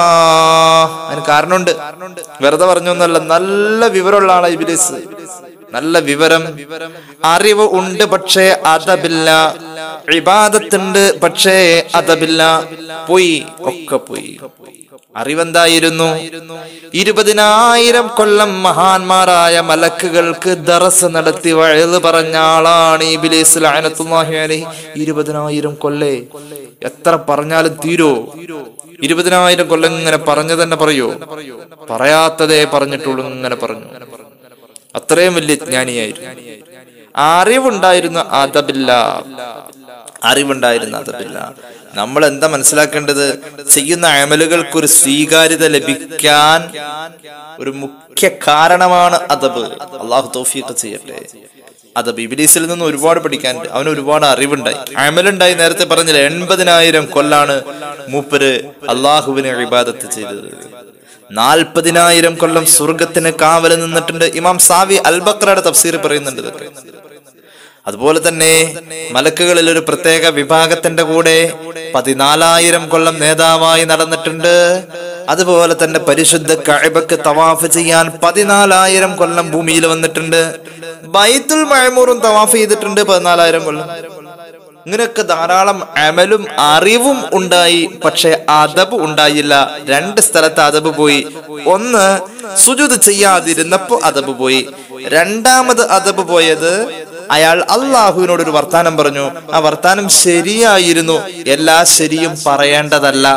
അതിന് കാരണമുണ്ട് വെറുതെ പറഞ്ഞൊന്നല്ല നല്ല വിവരമുള്ള ആളാ ഇബിലിസ് നല്ല വിവരം അറിവ് ഉണ്ട് പക്ഷേ അതബില്ല ഇബാദത്തുണ്ട് പക്ഷേ അതബില്ല പോയി ഒക്കെ പോയി അറിവെന്തായിരുന്നു ഇരുപതിനായിരം കൊല്ലം മഹാന്മാരായ മലക്കുകൾക്ക് ദറസ് നടത്തി വഴുത് പറഞ്ഞ ആളാണ് ഈ ബിലീസ് ലാനത്തുല്ലാഹി അലൈഹി ഇരുപതിനായിരം കൊല്ലേ എത്ര പറഞ്ഞാലും തീരോ ഇരുപതിനായിരം കൊല്ലം ഇങ്ങനെ പറഞ്ഞു തന്നെ പറയോ പറയാത്തതേ പറഞ്ഞിട്ടുള്ളൂ ഇങ്ങനെ പറഞ്ഞു അത്രയും വലിയ ജ്ഞാനിയായിരുന്നു അറിവുണ്ടായിരുന്നു അതബില്ല അറിവുണ്ടായിരുന്ന അതബില്ല നമ്മൾ എന്താ മനസ്സിലാക്കേണ്ടത് ചെയ്യുന്ന അമലുകൾക്ക് ഒരു സ്വീകാര്യത ലഭിക്കാൻ ഒരു മുഖ്യ കാരണമാണ് അതബ് അള്ളാഹു തോഫിയൊക്കെ ചെയ്യട്ടെ അതബ് ഇബിലീസിൽ നിന്ന് ഒരുപാട് പഠിക്കാനുണ്ട് അവന് ഒരുപാട് അറിവുണ്ടായി അമലുണ്ടായി നേരത്തെ പറഞ്ഞില്ല എൺപതിനായിരം കൊല്ലാണ് മൂപ്പര് അള്ളാഹുവിനെ ഇബാദത്ത് ചെയ്തത് നാൽപ്പതിനായിരം കൊല്ലം സ്വർഗത്തിന് കാവല് നിന്നിട്ടുണ്ട് ഇമാം സാവി അൽബക്രയുടെ തഫ്സീർ പറയുന്നുണ്ട് ഇതൊക്കെ അതുപോലെ തന്നെ മലക്കുകളിൽ ഒരു പ്രത്യേക വിഭാഗത്തിന്റെ കൂടെ പതിനാലായിരം കൊല്ലം നേതാവായി നടന്നിട്ടുണ്ട് അതുപോലെ തന്നെ പരിശുദ്ധ കഅബക്ക് തവാഫ് ചെയ്യാൻ പതിനാലായിരം കൊല്ലം ഭൂമിയിൽ വന്നിട്ടുണ്ട് ബൈത്തുൽ മഴമൂറും തവാഫ് ചെയ്തിട്ടുണ്ട് പതിനാലായിരം കൊല്ലം ഇങ്ങനെയൊക്കെ ധാരാളം അമലും അറിവും ഉണ്ടായി പക്ഷെ അതബ് ഉണ്ടായില്ല രണ്ട് സ്ഥലത്ത് അതബ് പോയി ഒന്ന് സുജുത് ചെയ്യാതിരുന്നപ്പോ അതബ് പോയി രണ്ടാമത് അതബ് പോയത് അയാൾ അള്ളാഹുവിനോട് ഒരു വർത്താനം പറഞ്ഞു ആ വർത്താനം ശരിയായിരുന്നു എല്ലാ ശരിയും പറയേണ്ടതല്ല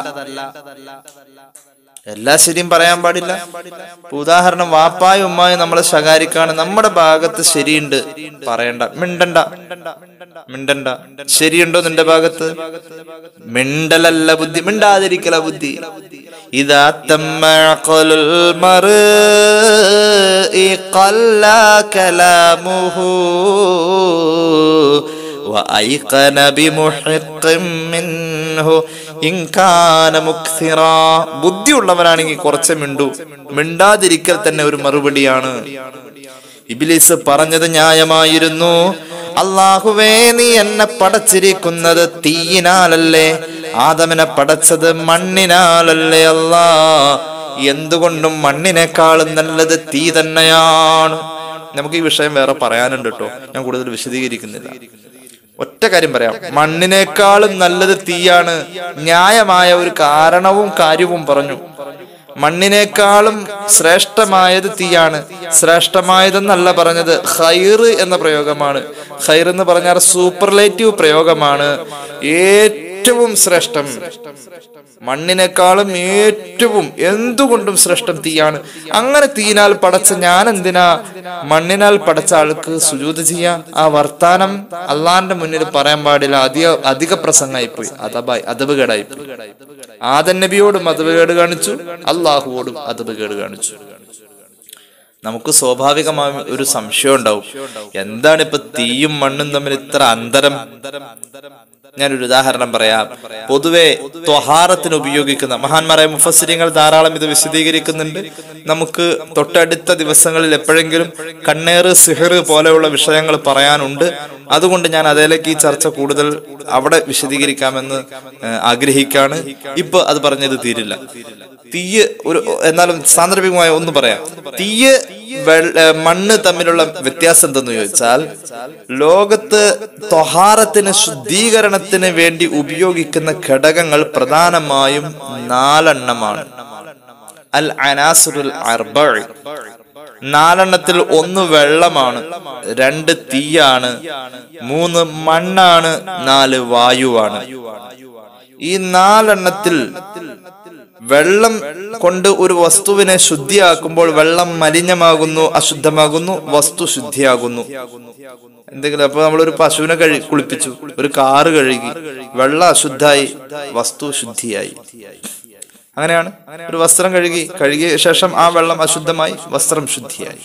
എല്ലാ ശരിയും പറയാൻ പാടില്ല ഇപ്പൊ ഉദാഹരണം വാപ്പായും ഉമ്മായും നമ്മളെ ശകാരിക്കാണ് നമ്മുടെ ഭാഗത്ത് ശരിയുണ്ട് പറയണ്ട മിണ്ടണ്ട മിണ്ടണ്ട ശരിയുണ്ടോ നിന്റെ ഭാഗത്ത് മിണ്ടലല്ല ബുദ്ധി മിണ്ടാതിരിക്കല ബുദ്ധി ഇതാ തമ്മഴൽ وأيقن بمحق منه إن كان مكثرا ബുദ്ധിയുള്ളവരാണെങ്കിൽ കുറച്ച് മിണ്ടു മിണ്ടാതിരിക്കൽ തന്നെ ഒരു മറുപടിയാണ് ഇബിലിസ് പറഞ്ഞത് ന്യായമായിരുന്നു അള്ളാഹുവേ നീ എന്നെ പടച്ചിരിക്കുന്നത് തീയിനാലല്ലേ ആദമിനെ പടച്ചത് മണ്ണിനാലല്ലേ അല്ലാ എന്തുകൊണ്ടും മണ്ണിനേക്കാളും നല്ലത് തീ തന്നെയാണ് നമുക്ക് ഈ വിഷയം വേറെ പറയാനുണ്ട് കേട്ടോ ഞാൻ കൂടുതൽ വിശദീകരിക്കുന്നില്ല ഒറ്റ കാര്യം പറയാം മണ്ണിനേക്കാളും നല്ലത് തീയാണ് ന്യായമായ ഒരു കാരണവും കാര്യവും പറഞ്ഞു മണ്ണിനേക്കാളും ശ്രേഷ്ഠമായത് തീയാണ് ശ്രേഷ്ഠമായതെന്നല്ല പറഞ്ഞത് ഖൈർ എന്ന പ്രയോഗമാണ് ഖൈർ എന്ന് പറഞ്ഞാൽ സൂപ്പർലേറ്റീവ് പ്രയോഗമാണ് ഏറ്റവും ശ്രേഷ്ഠം മണ്ണിനേക്കാളും ഏറ്റവും എന്തുകൊണ്ടും ശ്രേഷ്ഠം തീയാണ് അങ്ങനെ തീയിനാൽ പടച്ച ഞാൻ എന്തിനാ മണ്ണിനാൽ പടച്ച ആൾക്ക് സുജൂത് ചെയ്യാൻ ആ വർത്താനം അള്ളാന്റെ മുന്നിൽ പറയാൻ പാടില്ല അധിക അധിക പ്രസംഗമായിപ്പോയി അതബായി അതബുകേടായിപ്പോയി ആദൻ നബിയോടും അതബുകേട് കാണിച്ചു അള്ളാഹുവോടും അതബുകേട് കാണിച്ചു നമുക്ക് സ്വാഭാവികമായ ഒരു സംശയം ഉണ്ടാവും എന്താണ് ഇപ്പൊ തീയും മണ്ണും തമ്മിൽ ഇത്ര അന്തരം ഞാനൊരു ഉദാഹരണം പറയാം പൊതുവെ ത്വഹാറത്തിന് ഉപയോഗിക്കുന്ന മഹാന്മാരായ മുഫസ്സിരിങ്ങൾ ധാരാളം ഇത് വിശദീകരിക്കുന്നുണ്ട് നമുക്ക് തൊട്ടടുത്ത ദിവസങ്ങളിൽ എപ്പോഴെങ്കിലും കണ്ണേറ് സിഹർ പോലെയുള്ള വിഷയങ്ങൾ പറയാനുണ്ട് അതുകൊണ്ട് ഞാൻ അതിലേക്ക് ഈ ചർച്ച കൂടുതൽ അവിടെ വിശദീകരിക്കാമെന്ന് ഏഹ്, ആഗ്രഹിക്കാണ് ഇപ്പൊ അത് പറഞ്ഞത് തീരില്ല തീയ് ഒരു എന്നാലും സാന്ദർഭികമായ ഒന്ന് പറയാം തീയ് വെള്ള ഏഹ് മണ്ണ് തമ്മിലുള്ള വ്യത്യാസം എന്തെന്ന് ചോദിച്ചാൽ ലോകത്ത് ത്വഹാരത്തിന് ശുദ്ധീകരണത്തിന് വേണ്ടി ഉപയോഗിക്കുന്ന ഘടകങ്ങൾ പ്രധാനമായും നാലെണ്ണമാണ് അൽ അനാസുറുൽ അർബഅ് നാലെണ്ണത്തിൽ ഒന്ന് വെള്ളമാണ് രണ്ട് തീയാണ് മൂന്ന് മണ്ണാണ് നാല് വായുവാണ് ഈ നാലെണ്ണത്തിൽ വെള്ളം കൊണ്ട് ഒരു വസ്തുവിനെ ശുദ്ധിയാക്കുമ്പോൾ വെള്ളം മലിനമാകുന്നു അശുദ്ധമാകുന്നു വസ്തു ശുദ്ധിയാകുന്നു എന്തെങ്കിലും അപ്പൊ നമ്മളൊരു പശുവിനെ കഴി കുളിപ്പിച്ചു ഒരു കാറ് കഴുകി വെള്ളം അശുദ്ധായി വസ്തു ശുദ്ധിയായി അങ്ങനെയാണ് ഒരു വസ്ത്രം കഴുകി കഴുകിയ ശേഷം ആ വെള്ളം അശുദ്ധമായി വസ്ത്രം ശുദ്ധിയായി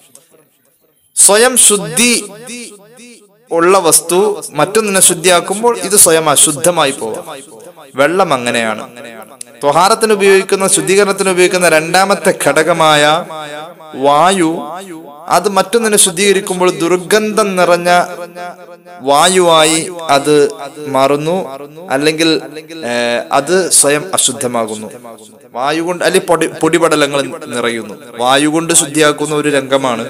സ്വയം ശുദ്ധി ഉള്ള വസ്തു മറ്റൊന്നിനെ ശുദ്ധിയാക്കുമ്പോൾ ഇത് സ്വയം അശുദ്ധമായി പോവാം വെള്ളം അങ്ങനെയാണ് ത്വഹാരത്തിന് ഉപയോഗിക്കുന്ന ശുദ്ധീകരണത്തിന് ഉപയോഗിക്കുന്ന രണ്ടാമത്തെ ഘടകമായ വായു അത് മറ്റൊന്നിനെ ശുദ്ധീകരിക്കുമ്പോൾ ദുർഗന്ധം നിറഞ്ഞ വായുവായി അത് മാറുന്നു അല്ലെങ്കിൽ ഏഹ്, അത് സ്വയം അശുദ്ധമാകുന്നു വായു കൊണ്ട് അല്ലെങ്കിൽ പൊടി പൊടിപടലങ്ങൾ നിറയുന്നു വായു കൊണ്ട് ശുദ്ധിയാക്കുന്ന ഒരു രംഗമാണ്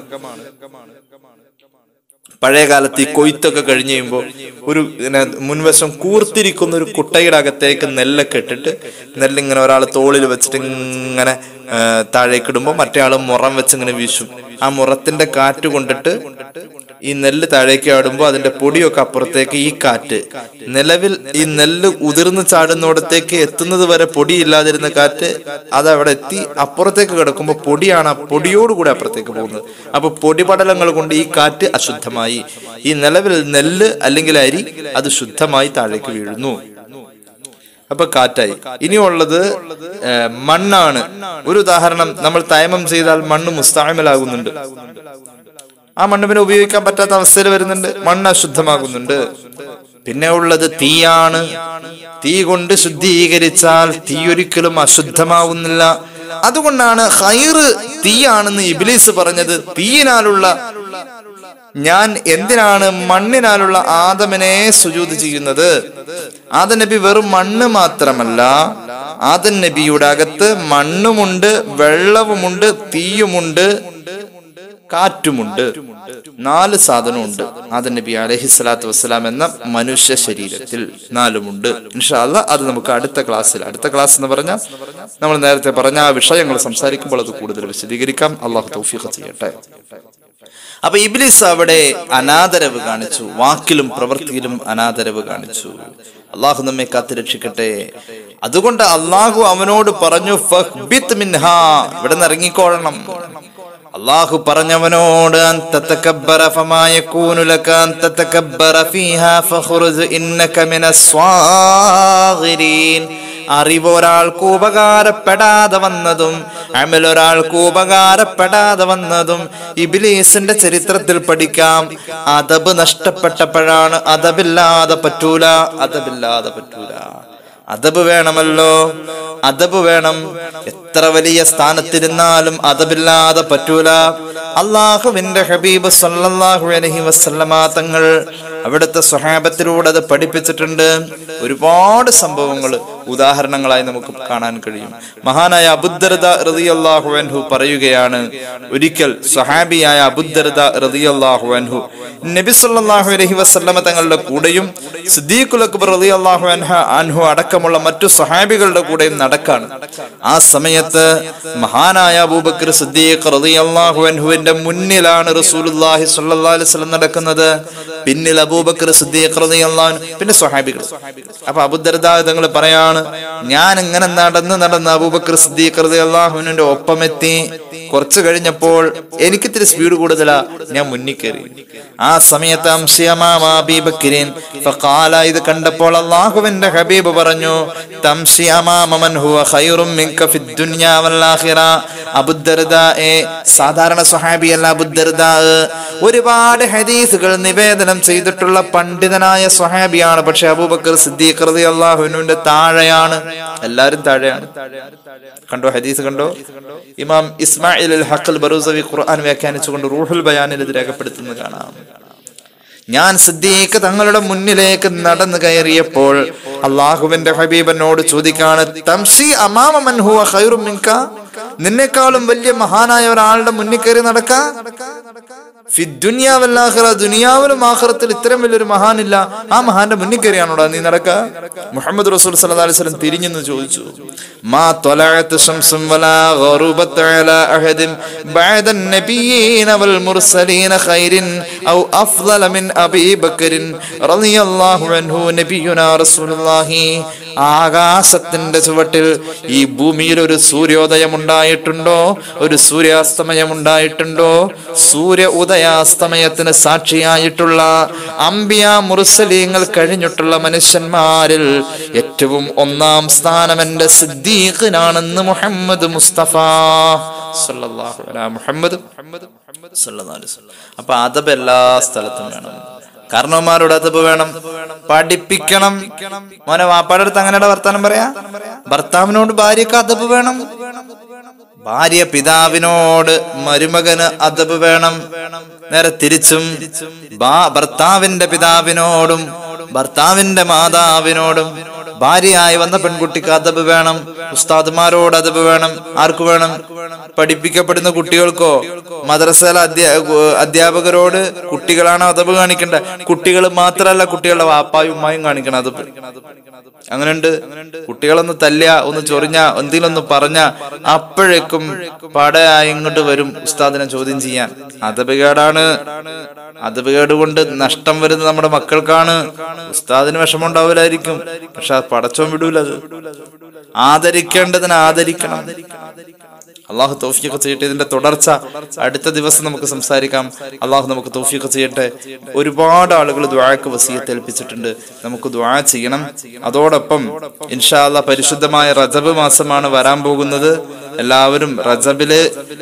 പഴയ കാലത്ത് ഈ കൊയ്ത്തൊക്കെ കഴിഞ്ഞ് കഴിയുമ്പോൾ ഒരു ഇങ്ങനെ മുൻവശം കൂർത്തിരിക്കുന്ന ഒരു കുട്ടയുടെ അകത്തേക്ക് നെല്ലൊക്കെ ഇട്ടിട്ട് നെല്ലിങ്ങനെ ഒരാൾ തോളിൽ വെച്ചിട്ട് ഇങ്ങനെ ആ, താഴേക്ക് ഇടുമ്പോൾ മറ്റേ ആൾ മുറം വെച്ച് ഇങ്ങനെ വീശും ആ മുറത്തിന്റെ കാറ്റ് കൊണ്ടിട്ട് ഈ നെല്ല് താഴേക്ക് ആടുമ്പോൾ അതിന്റെ പൊടിയൊക്കെ അപ്പുറത്തേക്ക് ഈ കാറ്റ് നിലവിൽ ഈ നെല്ല് ഉതിർന്ന് ചാടുന്നിടത്തേക്ക് എത്തുന്നത് വരെ പൊടിയില്ലാതിരുന്ന കാറ്റ് അത് അവിടെ എത്തി അപ്പുറത്തേക്ക് കിടക്കുമ്പോൾ പൊടിയാണ് ആ പൊടിയോടുകൂടി അപ്പുറത്തേക്ക് പോകുന്നത് അപ്പൊ പൊടിപടലങ്ങൾ കൊണ്ട് ഈ കാറ്റ് അശുദ്ധമായി ഈ നിലവിൽ നെല്ല് അല്ലെങ്കിൽ അരി അത് ശുദ്ധമായി താഴേക്ക് വീഴുന്നു അപ്പൊ കാറ്റായി ഇനിയുള്ളത് ഏഹ്, മണ്ണാണ് ഒരു ഉദാഹരണം നമ്മൾ തയമം ചെയ്താൽ മണ്ണ് മുസ്താമലാകുന്നുണ്ട് ആ മണ്ണ് പിന്നെ ഉപയോഗിക്കാൻ പറ്റാത്ത അവസ്ഥയിൽ വരുന്നുണ്ട് മണ്ണ് അശുദ്ധമാകുന്നുണ്ട് പിന്നെ ഉള്ളത് തീയാണ് തീ കൊണ്ട് ശുദ്ധീകരിച്ചാൽ തീ ഒരിക്കലും അശുദ്ധമാവുന്നില്ല അതുകൊണ്ടാണ് ഹൈറ് തീയാണെന്ന് ഇബിലീസ് പറഞ്ഞത് തീയിനാലുള്ള ഞാൻ എന്തിനാണ് മണ്ണിനാലുള്ള ആദമിനെ സുജൂത് ചെയ്യുന്നത് ആദം നബി വെറും മണ്ണ് മാത്രമല്ല ആദം നബിയുടെ അകത്ത് മണ്ണുമുണ്ട് വെള്ളവുമുണ്ട് തീയുമുണ്ട് കാറ്റുമുണ്ട് നാല് സാധനമുണ്ട് ആദം നബി അലഹി സ്വലാത്തു വസ്സലാം എന്ന മനുഷ്യ ശരീരത്തിൽ നാലുമുണ്ട് ഇൻഷാല്ല അത് നമുക്ക് അടുത്ത ക്ലാസ്സിൽ അടുത്ത ക്ലാസ് എന്ന് പറഞ്ഞാൽ നമ്മൾ നേരത്തെ പറഞ്ഞ ആ വിഷയങ്ങൾ സംസാരിക്കുമ്പോൾ അത് കൂടുതൽ വിശദീകരിക്കാം അള്ളാഹു തൗഫീഖ് ചെയ്യട്ടെ അപ്പൊ ഇബ്ലിസ് അവിടെ അനാദരവ് കാണിച്ചു വാക്കിലും പ്രവൃത്തിയിലും അനാദരവ് കാണിച്ചു അള്ളാഹു നമ്മെ കാത്തുരക്ഷിക്കട്ടെ അതുകൊണ്ട് അള്ളാഹു അവനോട് പറഞ്ഞു "ഫഹ്ബിത് മിൻഹാ ഇവിടെ നിന്ന് ഇറങ്ങിക്കോളണം അള്ളാഹു പറഞ്ഞവനോട് "അൻ തതകബ്ബറ ഫമാ യകൂനു ലക അൻ തതകബ്ബറ ഫീഹാ ഫഖ്റുജ് ഇന്നക മിനസ് സ്വാഗിരീൻ അറിവ് ഒരാൾക്ക് ഉപകാരപ്പെടാതെ വന്നതും അമൽ ഒരാൾക്ക് ഉപകാരപ്പെടാതെ വന്നതും ഇബിലീസിന്റെ ചരിത്രത്തിൽ പഠിക്കാം അതബ് നഷ്ടപ്പെട്ടപ്പോഴാണ് അതബില്ലാതെ പറ്റൂല അതബില്ലാതെ പറ്റൂല അതബ് വേണമല്ലോ അതബ് വേണം എത്ര വലിയ സ്ഥാനത്തിരുന്നാലും അതബില്ലാതെ പറ്റൂല അള്ളാഹുവിന്റെ ഹബീബ് സല്ലല്ലാഹു അലൈഹി വസല്ലമ തങ്ങൾ അവിടുത്തെ സ്വഹാബത്തിലൂടെ അത് പഠിപ്പിച്ചിട്ടുണ്ട് ഒരുപാട് സംഭവങ്ങൾ ഉദാഹരണങ്ങളായി നമുക്ക് കാണാൻ കഴിയും മഹാനായ അബുദ്ദർദ റളിയല്ലാഹു അൻഹു പറയുകയാണ് ഒരിക്കൽ സഹാബിയായ അബുദ്ദർദ റളിയല്ലാഹു അൻഹു നബി സല്ലല്ലാഹു അലൈഹി വസല്ലമ തങ്ങളുടെ കൂടെയും സിദ്ദീഖുൽ അക്ബർ റളിയല്ലാഹു അൻഹ അൻഹു അടക്കമുള്ള മറ്റു സഹാബികളുടെ കൂടെയും നടക്കാണ് ആ സമയത്ത് മഹാനായ അബൂബക്കർ സിദ്ദീഖ് റളിയല്ലാഹു അൻഹുവിന്റെ മുന്നിലാണ് റസൂലുള്ളാഹി സ്വല്ലല്ലാഹു അലൈഹി വസല്ലം നടക്കുന്നത് പിന്നിൽ അബൂബക്കർ സിദ്ദീഖ് റളിയല്ലാഹു അൻഹു പിന്നെ സ്വഹാബികൾ അപ്പൊ അബുദർദ തങ്ങൾ പറയാണ് ഞാൻ ഇങ്ങനെ നടന്ന് നടന്ന് അബൂബക്കർ സിദ്ദീഖ് റളിയല്ലാഹുവിന്റെ ഒപ്പമെത്തി കുറച്ചു കഴിഞ്ഞപ്പോൾ എനിക്ക് ഇത്തിരി സ്പീഡ് കൂടുതലാ ഞാൻ മുന്നിൽ കയറി ആ സമയത്ത് അംശിയമാം അബീബക്കിരിൻ ഫഖാല ഇത് കണ്ടപ്പോൾ അള്ളാഹുവിന്റെ ഹബീബ് പറഞ്ഞു തംശി അമാമ മൻ ഹുവ ഖൈറും മിൻക ഫിദ് ദുനിയാ വൽ ആഖിറ അബുദ്ദർദായെ സാധാരണ സ്വഹാബിയല്ല അബുദ്ദർദാ ഒരുപാട് ഹദീസുകൾ നിവേദനം ചെയ്തിട്ടുള്ള പണ്ഡിതനായ സ്വഹാബിയാണ് പക്ഷെ അബൂബക്കർ സിദ്ദീഖ് റളിയല്ലാഹുവിന്റെ താഴെയാണ് എല്ലാരും താഴെയാണ് കണ്ടോ ഹദീസ് കണ്ടോ ഇമാം ഇസ്മായിൽ അൽ ഹഖൽ ബറൂസവി ഖുർആൻ വ്യാഖ്യാനിച്ചുകൊണ്ട് റൂഹുൽ ബയാനിൽ ഇത് രേഖപ്പെടുത്തുന്നത് കാണാം ഞാൻ സിദ്ദീഖ് തങ്ങളുടെ മുന്നിലേക്ക് നടന്നു കയറിയപ്പോൾ അള്ളാഹുവിന്റെ ഹബീബനോട് ചോദിക്കാണ് തംസി അമാമ മൻ ഹുവ ഖൈറും മിൻക നിന്നെക്കാളും വലിയ മഹാനായ ഒരാളുടെ മുന്നിൽ കയറി നടക്ക ദുനിയാവല്ലാഹറ ദുനിയാവിലും ആഖിറത്തിൽ ഇത്രയും വലിയൊരു മഹാനില്ല ആ മഹാന്റെ മുന്നിൽ കയറിയാണോടാ നീ നടക്ക മുഹമ്മദ് റസൂൽ സല്ലല്ലാഹു അലൈഹി വസല്ലം തിരിഞ്ഞെന്ന് ചോദിച്ചു മാ ത്വലഅത്ത് ശംസും വലാ ഗറുബത്ത് അലാ അഹദിൻ ബഅദ النبيين والمرسلين خير أو أفضل من أبي بكر رضي الله عنه نبينا رسول الله ആകാശത്തിന്റെ ചുവട്ടിൽ ഈ ഭൂമിയിൽ ഒരു സൂര്യോദയം ഉണ്ടായിട്ടുണ്ടോ ഒരു സൂര്യാസ്തമയം ഉണ്ടായിട്ടുണ്ടോ സൂര്യ ഉദയാസ്തമയത്തിന് സാക്ഷിയായിട്ടുള്ള അംബിയ മുറുസലീങ്ങൾ കഴിഞ്ഞിട്ടുള്ള മനുഷ്യന്മാരിൽ ഏറ്റവും ഒന്നാം സ്ഥാനം എന്റെ സിദ്ദീഖിനാണെന്ന് മുഹമ്മദ് മുസ്തഫ സല്ലല്ലാഹു അലാ മുഹമ്മദ് സല്ലല്ലാഹു അലൈഹി വസല്ലം. അപ്പൊ അതബ് എല്ലാ സ്ഥലത്തും വേണം കാരണവന്മാരോട് അതബ് വേണം പഠിപ്പിക്കണം മോനെ വാപ്പാടെ അടുത്ത് അങ്ങനെയുടെ വർത്താനം പറയാ ഭർത്താവിനോട് ഭാര്യക്ക് അതബ് വേണം ഭാര്യ പിതാവിനോട് മരുമകന് അതബ് വേണം നേരെ തിരിച്ചും ഭാ- ഭർത്താവിന്റെ പിതാവിനോടും ഭർത്താവിന്റെ മാതാവിനോടും ഭാര്യയായി വന്ന പെൺകുട്ടിക്ക് അതബ് വേണം ഉസ്താദുമാരോട് അതബ് വേണം ആർക്ക് വേണം പഠിപ്പിക്കപ്പെടുന്ന കുട്ടികൾക്കോ മദ്രസയിലെ അധ്യാ അധ്യാപകരോട് കുട്ടികളാണ് അതബ് കാണിക്കേണ്ടത് കുട്ടികൾ മാത്രമല്ല കുട്ടികളുടെ വാപ്പായും ഉമ്മായും കാണിക്കണം അതബ് അങ്ങനെയുണ്ട് കുട്ടികളൊന്ന് തല്ലിയ ഒന്ന് ചൊറിഞ്ഞ എന്തെങ്കിലും ഒന്ന് പറഞ്ഞ അപ്പോഴേക്കും പടയായി ഇങ്ങോട്ട് വരും ഉസ്താദിനെ ചോദ്യം ചെയ്യാൻ അതപകേടാണ് അതപകേട് കൊണ്ട് നഷ്ടം വരുന്നത് നമ്മുടെ മക്കൾക്കാണ് ഉസ്താദിന് വിഷമം ഉണ്ടാവില്ലായിരിക്കും പക്ഷെ അത് പടച്ചോൻ വിടൂല അത് ആദരിക്കേണ്ടതിന് ആദരിക്കണം അള്ളാഹു തൗഫീഖ് ചെയ്യട്ടെ ഇതിന്റെ തുടർച്ച അടുത്ത ദിവസം നമുക്ക് സംസാരിക്കാം അള്ളാഹു നമുക്ക് തൗഫീഖ് ചെയ്യട്ടെ ഒരുപാട് ആളുകൾ ദ്വാക്ക് വസീയത്ത് ഏൽപ്പിച്ചിട്ടുണ്ട് നമുക്ക് ദ്വാ ചെയ്യണം അതോടൊപ്പം ഇൻഷാല്ല പരിശുദ്ധമായ റജബ് മാസമാണ് വരാൻ പോകുന്നത് എല്ലാവരും റജബില്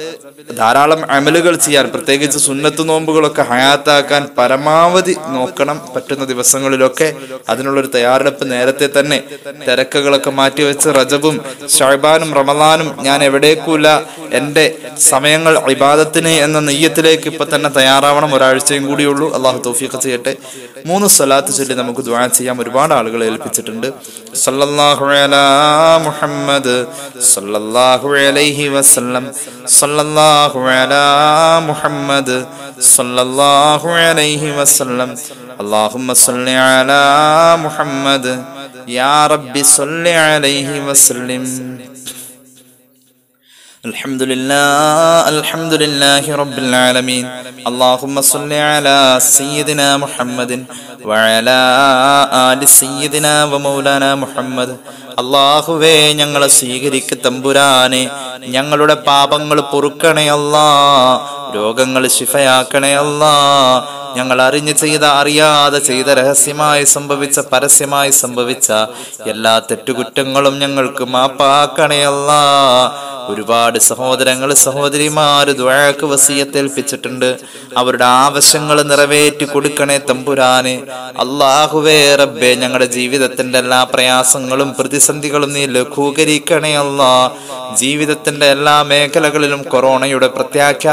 ധാരാളം അമലുകൾ ചെയ്യാൻ പ്രത്യേകിച്ച് സുന്നത്ത് നോമ്പുകളൊക്കെ ഹയാത്താക്കാൻ പരമാവധി നോക്കണം പറ്റുന്ന ദിവസങ്ങളിലൊക്കെ അതിനുള്ളൊരു തയ്യാറെടുപ്പ് നേരത്തെ തന്നെ തിരക്കുകളൊക്കെ മാറ്റിവെച്ച് റജബും ഷഹബാനും റമദാനും ഞാൻ എവിടേക്കുമില്ല എന്റെ സമയങ്ങൾ ഇബാദത്തിന് എന്ന നെയ്യത്തിലേക്ക് ഇപ്പൊ തന്നെ തയ്യാറാവണം ഒരാഴ്ചയും കൂടിയുള്ളൂ അള്ളാഹു തൗഫീഖ് ചെയ്യട്ടെ മൂന്ന് സ്വലാത്ത് ചൊല്ലി നമുക്ക് ദുആ ചെയ്യാം ഒരുപാട് ആളുകളെ ഏൽപ്പിച്ചിട്ടുണ്ട് സല്ലല്ലാഹു അലാ മുഹമ്മദ് സല്ലല്ലാഹു അലൈഹി വസല്ലം സല്ലല്ലാഹു അലാ മുഹമ്മദ് സല്ലല്ലാഹു അലൈഹി വസല്ലം اللهم صل على محمد يا رب صل عليه وسلم الحمد لله الحمد لله رب العالمين اللهم صل على سيدنا محمد وعلى آل سيدنا ومولانا محمد അള്ളാഹുവേ ഞങ്ങളെ സ്വീകരിക്ക തമ്പുരാനെ ഞങ്ങളുടെ പാപങ്ങൾ പൊറുക്കണേ അല്ലാ രോഗങ്ങൾ ശിഫയാക്കണേ അല്ലാ ഞങ്ങൾ അറിഞ്ഞ് ചെയ്ത അറിയാതെ ചെയ്ത രഹസ്യമായി സംഭവിച്ച പരസ്യമായി സംഭവിച്ച എല്ലാ തെറ്റുകുറ്റങ്ങളും ഞങ്ങൾക്ക് മാപ്പാക്കണേ അല്ലാ ഒരുപാട് സഹോദരങ്ങൾ സഹോദരിമാര് ദ്വാഴക്ക് വസീയത്തേൽപ്പിച്ചിട്ടുണ്ട് അവരുടെ ആവശ്യങ്ങൾ നിറവേറ്റി കൊടുക്കണേ തമ്പുരാനെ അള്ളാഹുവേ റബ്ബേ ഞങ്ങളുടെ ജീവിതത്തിന്റെ എല്ലാ പ്രയാസങ്ങളും പ്രതിസന്ധികളും നീ ലഘൂകരിക്കണേ അല്ലാ ജീവിതത്തിന്റെ എല്ലാ മേഖലകളിലും കൊറോണയുടെ പ്രത്യാഘാതം എന്നോ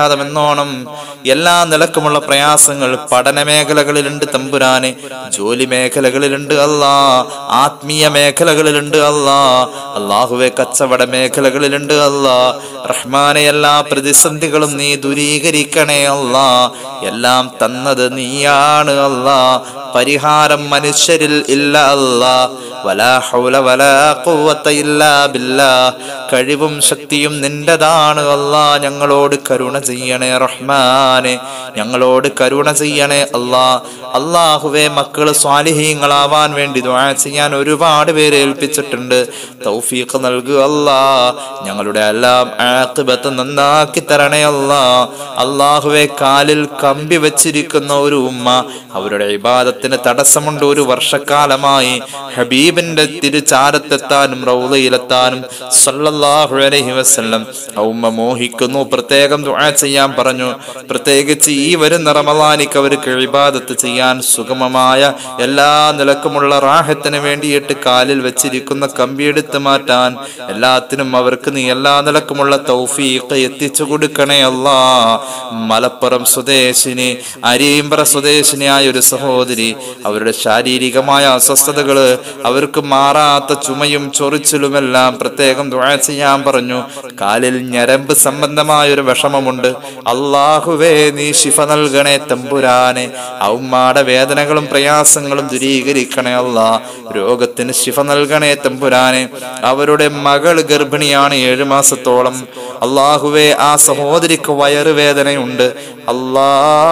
തന്നോണം എല്ലാ നിലക്കുമുള്ള പ്രയാസങ്ങൾ പഠന മേഖലകളിലുണ്ട് തമ്പുരാനെ ജോലി മേഖലകളിലുണ്ട് അല്ലാ ആത്മീയ മേഖലകളിലുണ്ട് അല്ലാ അള്ളാഹുവെ കച്ചവട മേഖലകളിലുണ്ട് അല്ലാ റഹ്മാനെ എല്ലാ പ്രതിസന്ധികളും നീ ദൂരീകരിക്കണേ അല്ലാ എല്ലാം തന്നത് നീയാണ് അല്ലാ പരിഹാരം മനുഷ്യരിൽ ഇല്ല അല്ലാ വലാ ഹൗല വലാ ഖുവത ഇല്ലാ ബില്ലാ കഴിവും ശക്തിയും നിന്റേതാണ് അല്ലാ ഞങ്ങളോട് കരുണ ചെയ്യണേ റഹ്മാനെ ഞങ്ങളോട് കരുണ ചെയ്യണേ അല്ലാ അള്ളാഹുവെ മക്കള് സ്വാലിഹീങ്ങളാവാൻ വേണ്ടി ദുആ ചെയ്യാൻ ഒരുപാട് പേരെ ഏൽപ്പിച്ചിട്ടുണ്ട് തൗഫീഖ് നൽകുക അല്ലാ ഞങ്ങളുടെ എല്ലാം ആഖിബത്ത് നന്നാക്കി തരണേ അല്ലാ അള്ളാഹുവെ കാലിൽ കമ്പി വെച്ചിരിക്കുന്ന ഒരു ഉമ്മ അവരുടെ ഇബാദത്തിന് തടസ്സമുണ്ട് ഒരു വർഷക്കാലമായി ഹബീബിന്റെ തിരുചാരത്തെത്താനും റൗലയിലെത്താനും സല്ലല്ലാഹു അലൈഹി വസല്ലം ആ ഉമ്മ മോഹിക്കുന്നു പ്രത്യേകം ദുആ ചെയ്യാൻ പറഞ്ഞു പ്രത്യേകിച്ച് ഈ വരുന്ന റമളാനിക്ക് അവർക്ക് ഇബാദത്ത് ചെയ്യാൻ സുഗമമായ എല്ലാ നിലക്കുമുള്ള റാഹത്തിന് വേണ്ടിയിട്ട് കാലിൽ വെച്ചിരിക്കുന്ന കമ്പിയെടുത്ത് മാറ്റാൻ എല്ലാത്തിനും അവർക്ക് നീ എല്ലാ നിലക്കുമുള്ള തൗഫീഖ് എത്തിച്ചു കൊടുക്കണേ അല്ലാ മലപ്പുറം സ്വദേശിനി അരിയമ്പറ സ്വദേശിനിയായ ഒരു സഹോദരി അവരുടെ ശാരീരികമായ അസ്വസ്ഥതകള് അവർക്ക് മാറാത്ത ചുമയും ചൊറിച്ചിലുമെല്ലാം പ്രത്യേകം ദുആ ചെയ്യാൻ പറഞ്ഞു കാലിൽ ഞരമ്പ് സംബന്ധമായ ഒരു വിഷമമുണ്ട് അള്ളാഹുവേ നീ ശിഫ നൽകണേ തമ്പുരാനെ ഔമ്മാടെ വേദനകളും പ്രയാസങ്ങളും ദൂരീകരിക്കണേ അല്ലാ രോഗത്തിന് ശിഫ നൽകണേ തമ്പുരാനെ അവരുടെ മകൾ ഗർഭിണിയാണ് ഏഴു മാസത്തോളം അള്ളാഹുവേ ആ സഹോദരിക്ക് വയറുവേദനയുണ്ട് അല്ലാ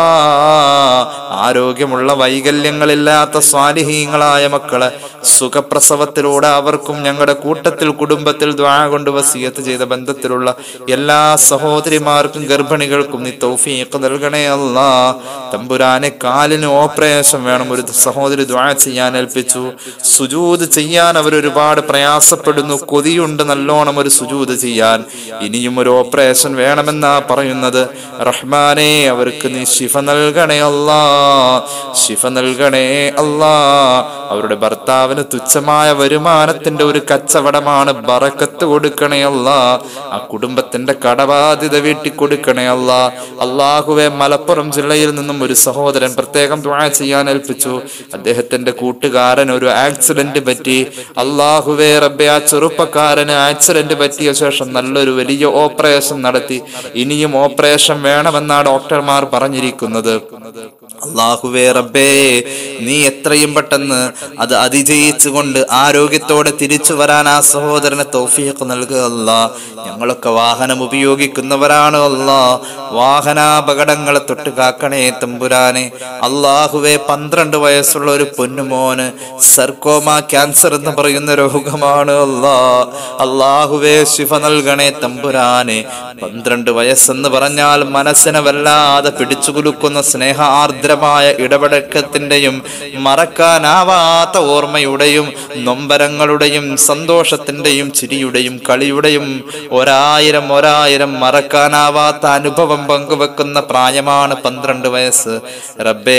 ആരോഗ്യമുള്ള വൈകല്യങ്ങളില്ലാത്ത സ്വാലിഹീങ്ങളായ മക്കളെ സുഖപ്രസവത്തിലൂടെ അവർക്കും ഞങ്ങളുടെ കൂട്ടത്തിൽ കുടുംബത്തിൽ ദ്വാ കൊണ്ട് വസീയത്ത് ചെയ്ത ബന്ധത്തിലുള്ള എല്ലാ സഹോദരിമാർക്കും ഗർഭിണികൾക്കും നീ തൗഫീഖ് നൽകണേ അല്ലാ തമ്പുരാനെ കാലിന് ഓപ്പറേഷൻ വേണം ഒരു സഹോദരി ദ്വാ ചെയ്യാൻ ഏൽപ്പിച്ചു സുജൂത് ചെയ്യാൻ അവർ ഒരുപാട് പ്രയാസപ്പെടുന്നു കൊതിയുണ്ട് നല്ലോണം ഒരു സുജൂത് ചെയ്യാൻ ഇനിയും ഒരു ഓപ്പറേഷൻ വേണമെന്നാ പറയുന്നത് റഹ്മാനെ അവർക്ക് നീ ശിഫ നൽകണേ അല്ലാ ശിഫ നൽകണേ അല്ലാ അവരുടെ ഭർത്താവിന് തുച്ഛമായ വരുമാനത്തിന്റെ ഒരു കച്ചവടമാണ് ബറക്കത്ത് കൊടുക്കണേ അല്ല ആ കുടുംബത്തിന്റെ കടബാധ്യത വീട്ടി കൊടുക്കണേ അല്ല അള്ളാഹുവെ മലപ്പുറം ജില്ലയിൽ നിന്നും ഒരു സഹോദരൻ പ്രത്യേകം ദുആ ചെയ്യാൻ ഏൽപ്പിച്ചു അദ്ദേഹത്തിന്റെ കൂട്ടുകാരൻ ഒരു ആക്സിഡന്റ് പറ്റി അള്ളാഹുവെ റബ്ബെ ആ ചെറുപ്പക്കാരന് ആക്സിഡന്റ് പറ്റിയ ശേഷം നല്ലൊരു വലിയ ഓപ്പറേഷൻ നടത്തി ഇനിയും ഓപ്പറേഷൻ വേണമെന്നാ ഡോക്ടർമാർ പറഞ്ഞിരിക്കുന്നത് അള്ളാഹുവേ റബ്ബേ നീ എത്രയും പെട്ടെന്ന് അത് അതിജയിച്ചുകൊണ്ട് ആരോഗ്യത്തോടെ തിരിച്ചു വരാൻ ആ സഹോദരന് തൗഫീഖ് നൽകുക അല്ല ഞങ്ങളൊക്കെ വാഹനം ഉപയോഗിക്കുന്നവരാണ് അല്ല വാഹനാപകടങ്ങളെ തൊട്ട് കാക്കണേ തമ്പുരാനെ അള്ളാഹുവെ പന്ത്രണ്ട് വയസ്സുള്ള ഒരു പൊന്നുമോന് സർക്കോമ ക്യാൻസർ എന്ന് പറയുന്ന രോഗമാണ് അല്ലാ അള്ളാഹുവെ ശിഫ നൽകണേ തമ്പുരാനെ പന്ത്രണ്ട് വയസ്സെന്ന് പറഞ്ഞാൽ മനസ്സിനെ വല്ലാതെ പിടിച്ചുകുലുക്കുന്ന സ്നേഹ ആർദ്രമായ ഇടപെടക്കത്തിന്റെയും മറക്കാനാവാത്ത ഓർമ്മയുടെയും നൊമ്പരങ്ങളുടെയും സന്തോഷത്തിന്റെയും ചിരിയുടെയും കളിയുടെയും ഒരായിരം ഒരായിരം മറക്കാനാവാത്ത അനുഭവം പങ്കുവെക്കുന്ന പ്രായമാണ് പന്ത്രണ്ട് വയസ്സ് റബ്ബേ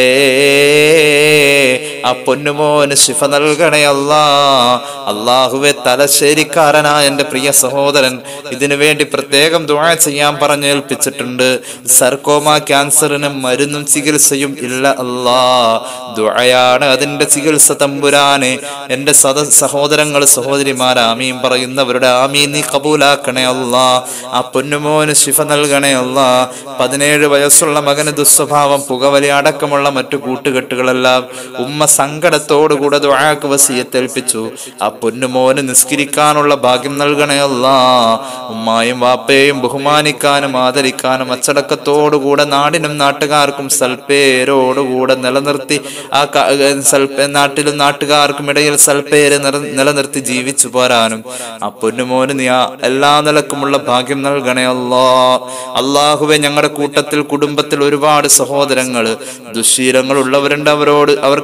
ആ പൊന്നുമോന് ശിഫ നൽകണേ അല്ലാ അള്ളാഹുവെ തലശ്ശേരിക്കാരനായ എൻ്റെ പ്രിയ സഹോദരൻ ഇതിനു വേണ്ടി പ്രത്യേകം ദുആ ചെയ്യാൻ പറഞ്ഞേൽപ്പിച്ചിട്ടുണ്ട് സർക്കോമ ക്യാൻസറിന് മരുന്നും ചികിത്സയും ഇല്ല അല്ലാ ദുആയാണ് അതിന്റെ ചികിത്സ തമ്പുരാനെ എൻ്റെ സദ സഹോദരങ്ങൾ സഹോദരിമാർ ആമീൻ പറയുന്നവരുടെ ആമീൻ നീ കബൂലാക്കണേ അല്ലാ ആ പൊന്നുമോന് ശിഫ നൽകണേ അല്ലാ പതിനേഴ് വയസ്സുള്ള മകന് ദുസ്വഭാവം പുകവലി അടക്കമുള്ള മറ്റു കൂട്ടുകെട്ടുകളെല്ലാം ഉമ്മ സങ്കടത്തോടുകൂടെ ദുആക്ക് വസീയത്തേൽപ്പിച്ചു ആ പൊന്നുമോന് നിസ്കരിക്കാനുള്ള ഭാഗ്യം നൽകണേ അല്ലാ ഉമ്മായും വാപ്പയെയും ബഹുമാനിക്കാനും ആദരിക്കാനും അച്ചടക്കത്തോടുകൂടെ നാടിനും നാട്ടുകാർക്കും സൽപ്പേരോടുകൂടെ നിലനിർത്തി ആ ക- സൽപ്പേ നാട്ടിലും നാട്ടുകാർക്കും ഇടയിൽ സൽപ്പേര് നില- നിലനിർത്തി ജീവിച്ചു പോരാനും ആ പൊന്നുമോന് നീ ആ എല്ലാ നിലക്കുമുള്ള ഭാഗ്യം നൽകണേ അല്ലാ അള്ളാഹുവെ ഞങ്ങളുടെ കൂട്ടത്തിൽ കുടുംബത്തിൽ ഒരുപാട് സഹോദരങ്ങൾ ദുശീലങ്ങൾ ഉള്ളവരുണ്ട് അവരോട് അവർക്ക് വേണ്ടി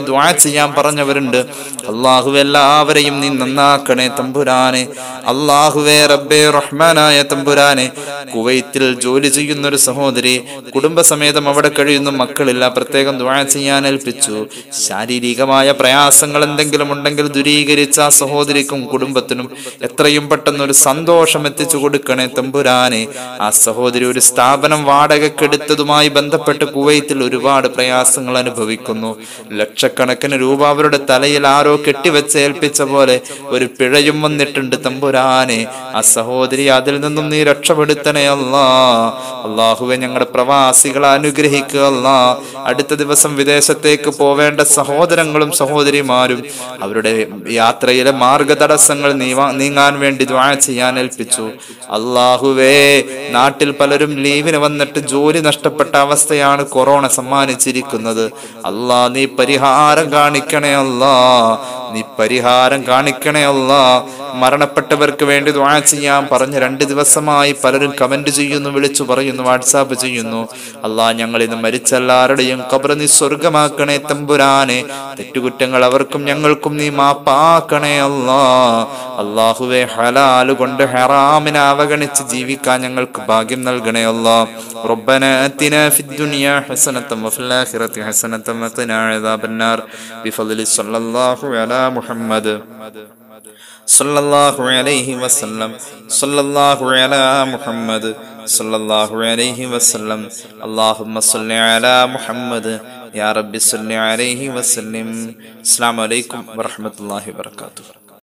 ദ്വാ ചെയ്യാൻ പറഞ്ഞവരുണ്ട് അള്ളാഹു എല്ലാവരെയും നീ നന്നാക്കണേ തമ്പുരാനെ അള്ളാഹുവേ റബ്ബേ റഹ്മാനായ തമ്പുരാനെ കുവൈത്തിൽ ജോലി ചെയ്യുന്ന ഒരു സഹോദരി കുടുംബസമേതം അവിടെ കഴിയുന്ന മക്കളില്ല പ്രത്യേകം ദ്വാ ചെയ്യാൻ ഏൽപ്പിച്ചു ശാരീരികമായ പ്രയാസങ്ങൾ എന്തെങ്കിലും ഉണ്ടെങ്കിൽ ദുരീകരിച്ച ആ സഹോദരിക്കും കുടുംബത്തിനും എത്രയും പെട്ടെന്ന് ഒരു സന്തോഷം എത്തിച്ചു കൊടുക്കണേ തമ്പുരാനെ ആ സഹോദരി ഒരു സ്ഥാപനം വാടകക്കെടുത്തതുമായി ബന്ധപ്പെട്ട് കുവൈത്തിൽ ഒരുപാട് പ്രയാസങ്ങൾ അനുഭവിക്കുന്നു ലക്ഷക്കണക്കിന് രൂപ അവരുടെ തലയിൽ ആരോ കെട്ടിവെച്ച് ഏൽപ്പിച്ച പോലെ ഒരു പിഴയും വന്നിട്ടുണ്ട് തമ്പുരാനെ ആ സഹോദരി അതിൽ നിന്നും നീ രക്ഷപ്പെടുത്തണേ അല്ലാ അള്ളാഹുവെ ഞങ്ങളുടെ പ്രവാസികളെ അനുഗ്രഹിക്കുക അല്ലാ അടുത്ത ദിവസം വിദേശത്തേക്ക് പോവേണ്ട സഹോദരങ്ങളും സഹോദരിമാരും അവരുടെ യാത്രയിലെ മാർഗതടസ്സങ്ങൾ നീവാ- നീങ്ങാൻ വേണ്ടി ദ്വാ ചെയ്യാൻ ഏൽപ്പിച്ചു അള്ളാഹുവേ നാട്ടിൽ പലരും ലീവിന് വന്നിട്ട് ജോലി നഷ്ടപ്പെട്ട അവസ്ഥയാണ് കൊറോണ സമ്മാനിച്ചിരിക്കുന്നത് അല്ലാ നീ പരിഹാരം കാണിക്കണേ അല്ലാ നീ പരിഹാരം കാണിക്കണേ അല്ലാ മരണപ്പെട്ടവർക്ക് വേണ്ടി ദ്വാ ചെയ്യാൻ പറഞ്ഞ് രണ്ട് ദിവസമായി പലരും കമന്റ് ചെയ്യുന്നു വിളിച്ചു പറയുന്നു വാട്സാപ്പ് ചെയ്യുന്നു അല്ലാ ഞങ്ങൾ ഇന്ന് മരിച്ച എല്ലാവരുടെയും കബർ നീ സ്വർഗമാക്കണേ തമ്പുരാനെ തെറ്റുകുറ്റങ്ങൾ അവർക്കും ഞങ്ങൾക്കും നീ മാപ്പാക്കണേ അല്ലാ അള്ളാഹുവെ ഹലാല് കൊണ്ട് ഹറാമിനെ അവഗണിച്ച് ജീവിക്കാൻ ഞങ്ങൾക്ക് ഭാഗ്യം നൽകണേ അല്ലാ ربنا آتنا في الدنيا حسنة وفي الآخرة حسنة وقنا عذاب النار بفضل صلى الله على محمد صلى الله عليه وسلم صلى الله على محمد صلى الله عليه وسلم اللهم صل على محمد يا رب صل عليه وسلم السلام عليكم ورحمة الله وبركاته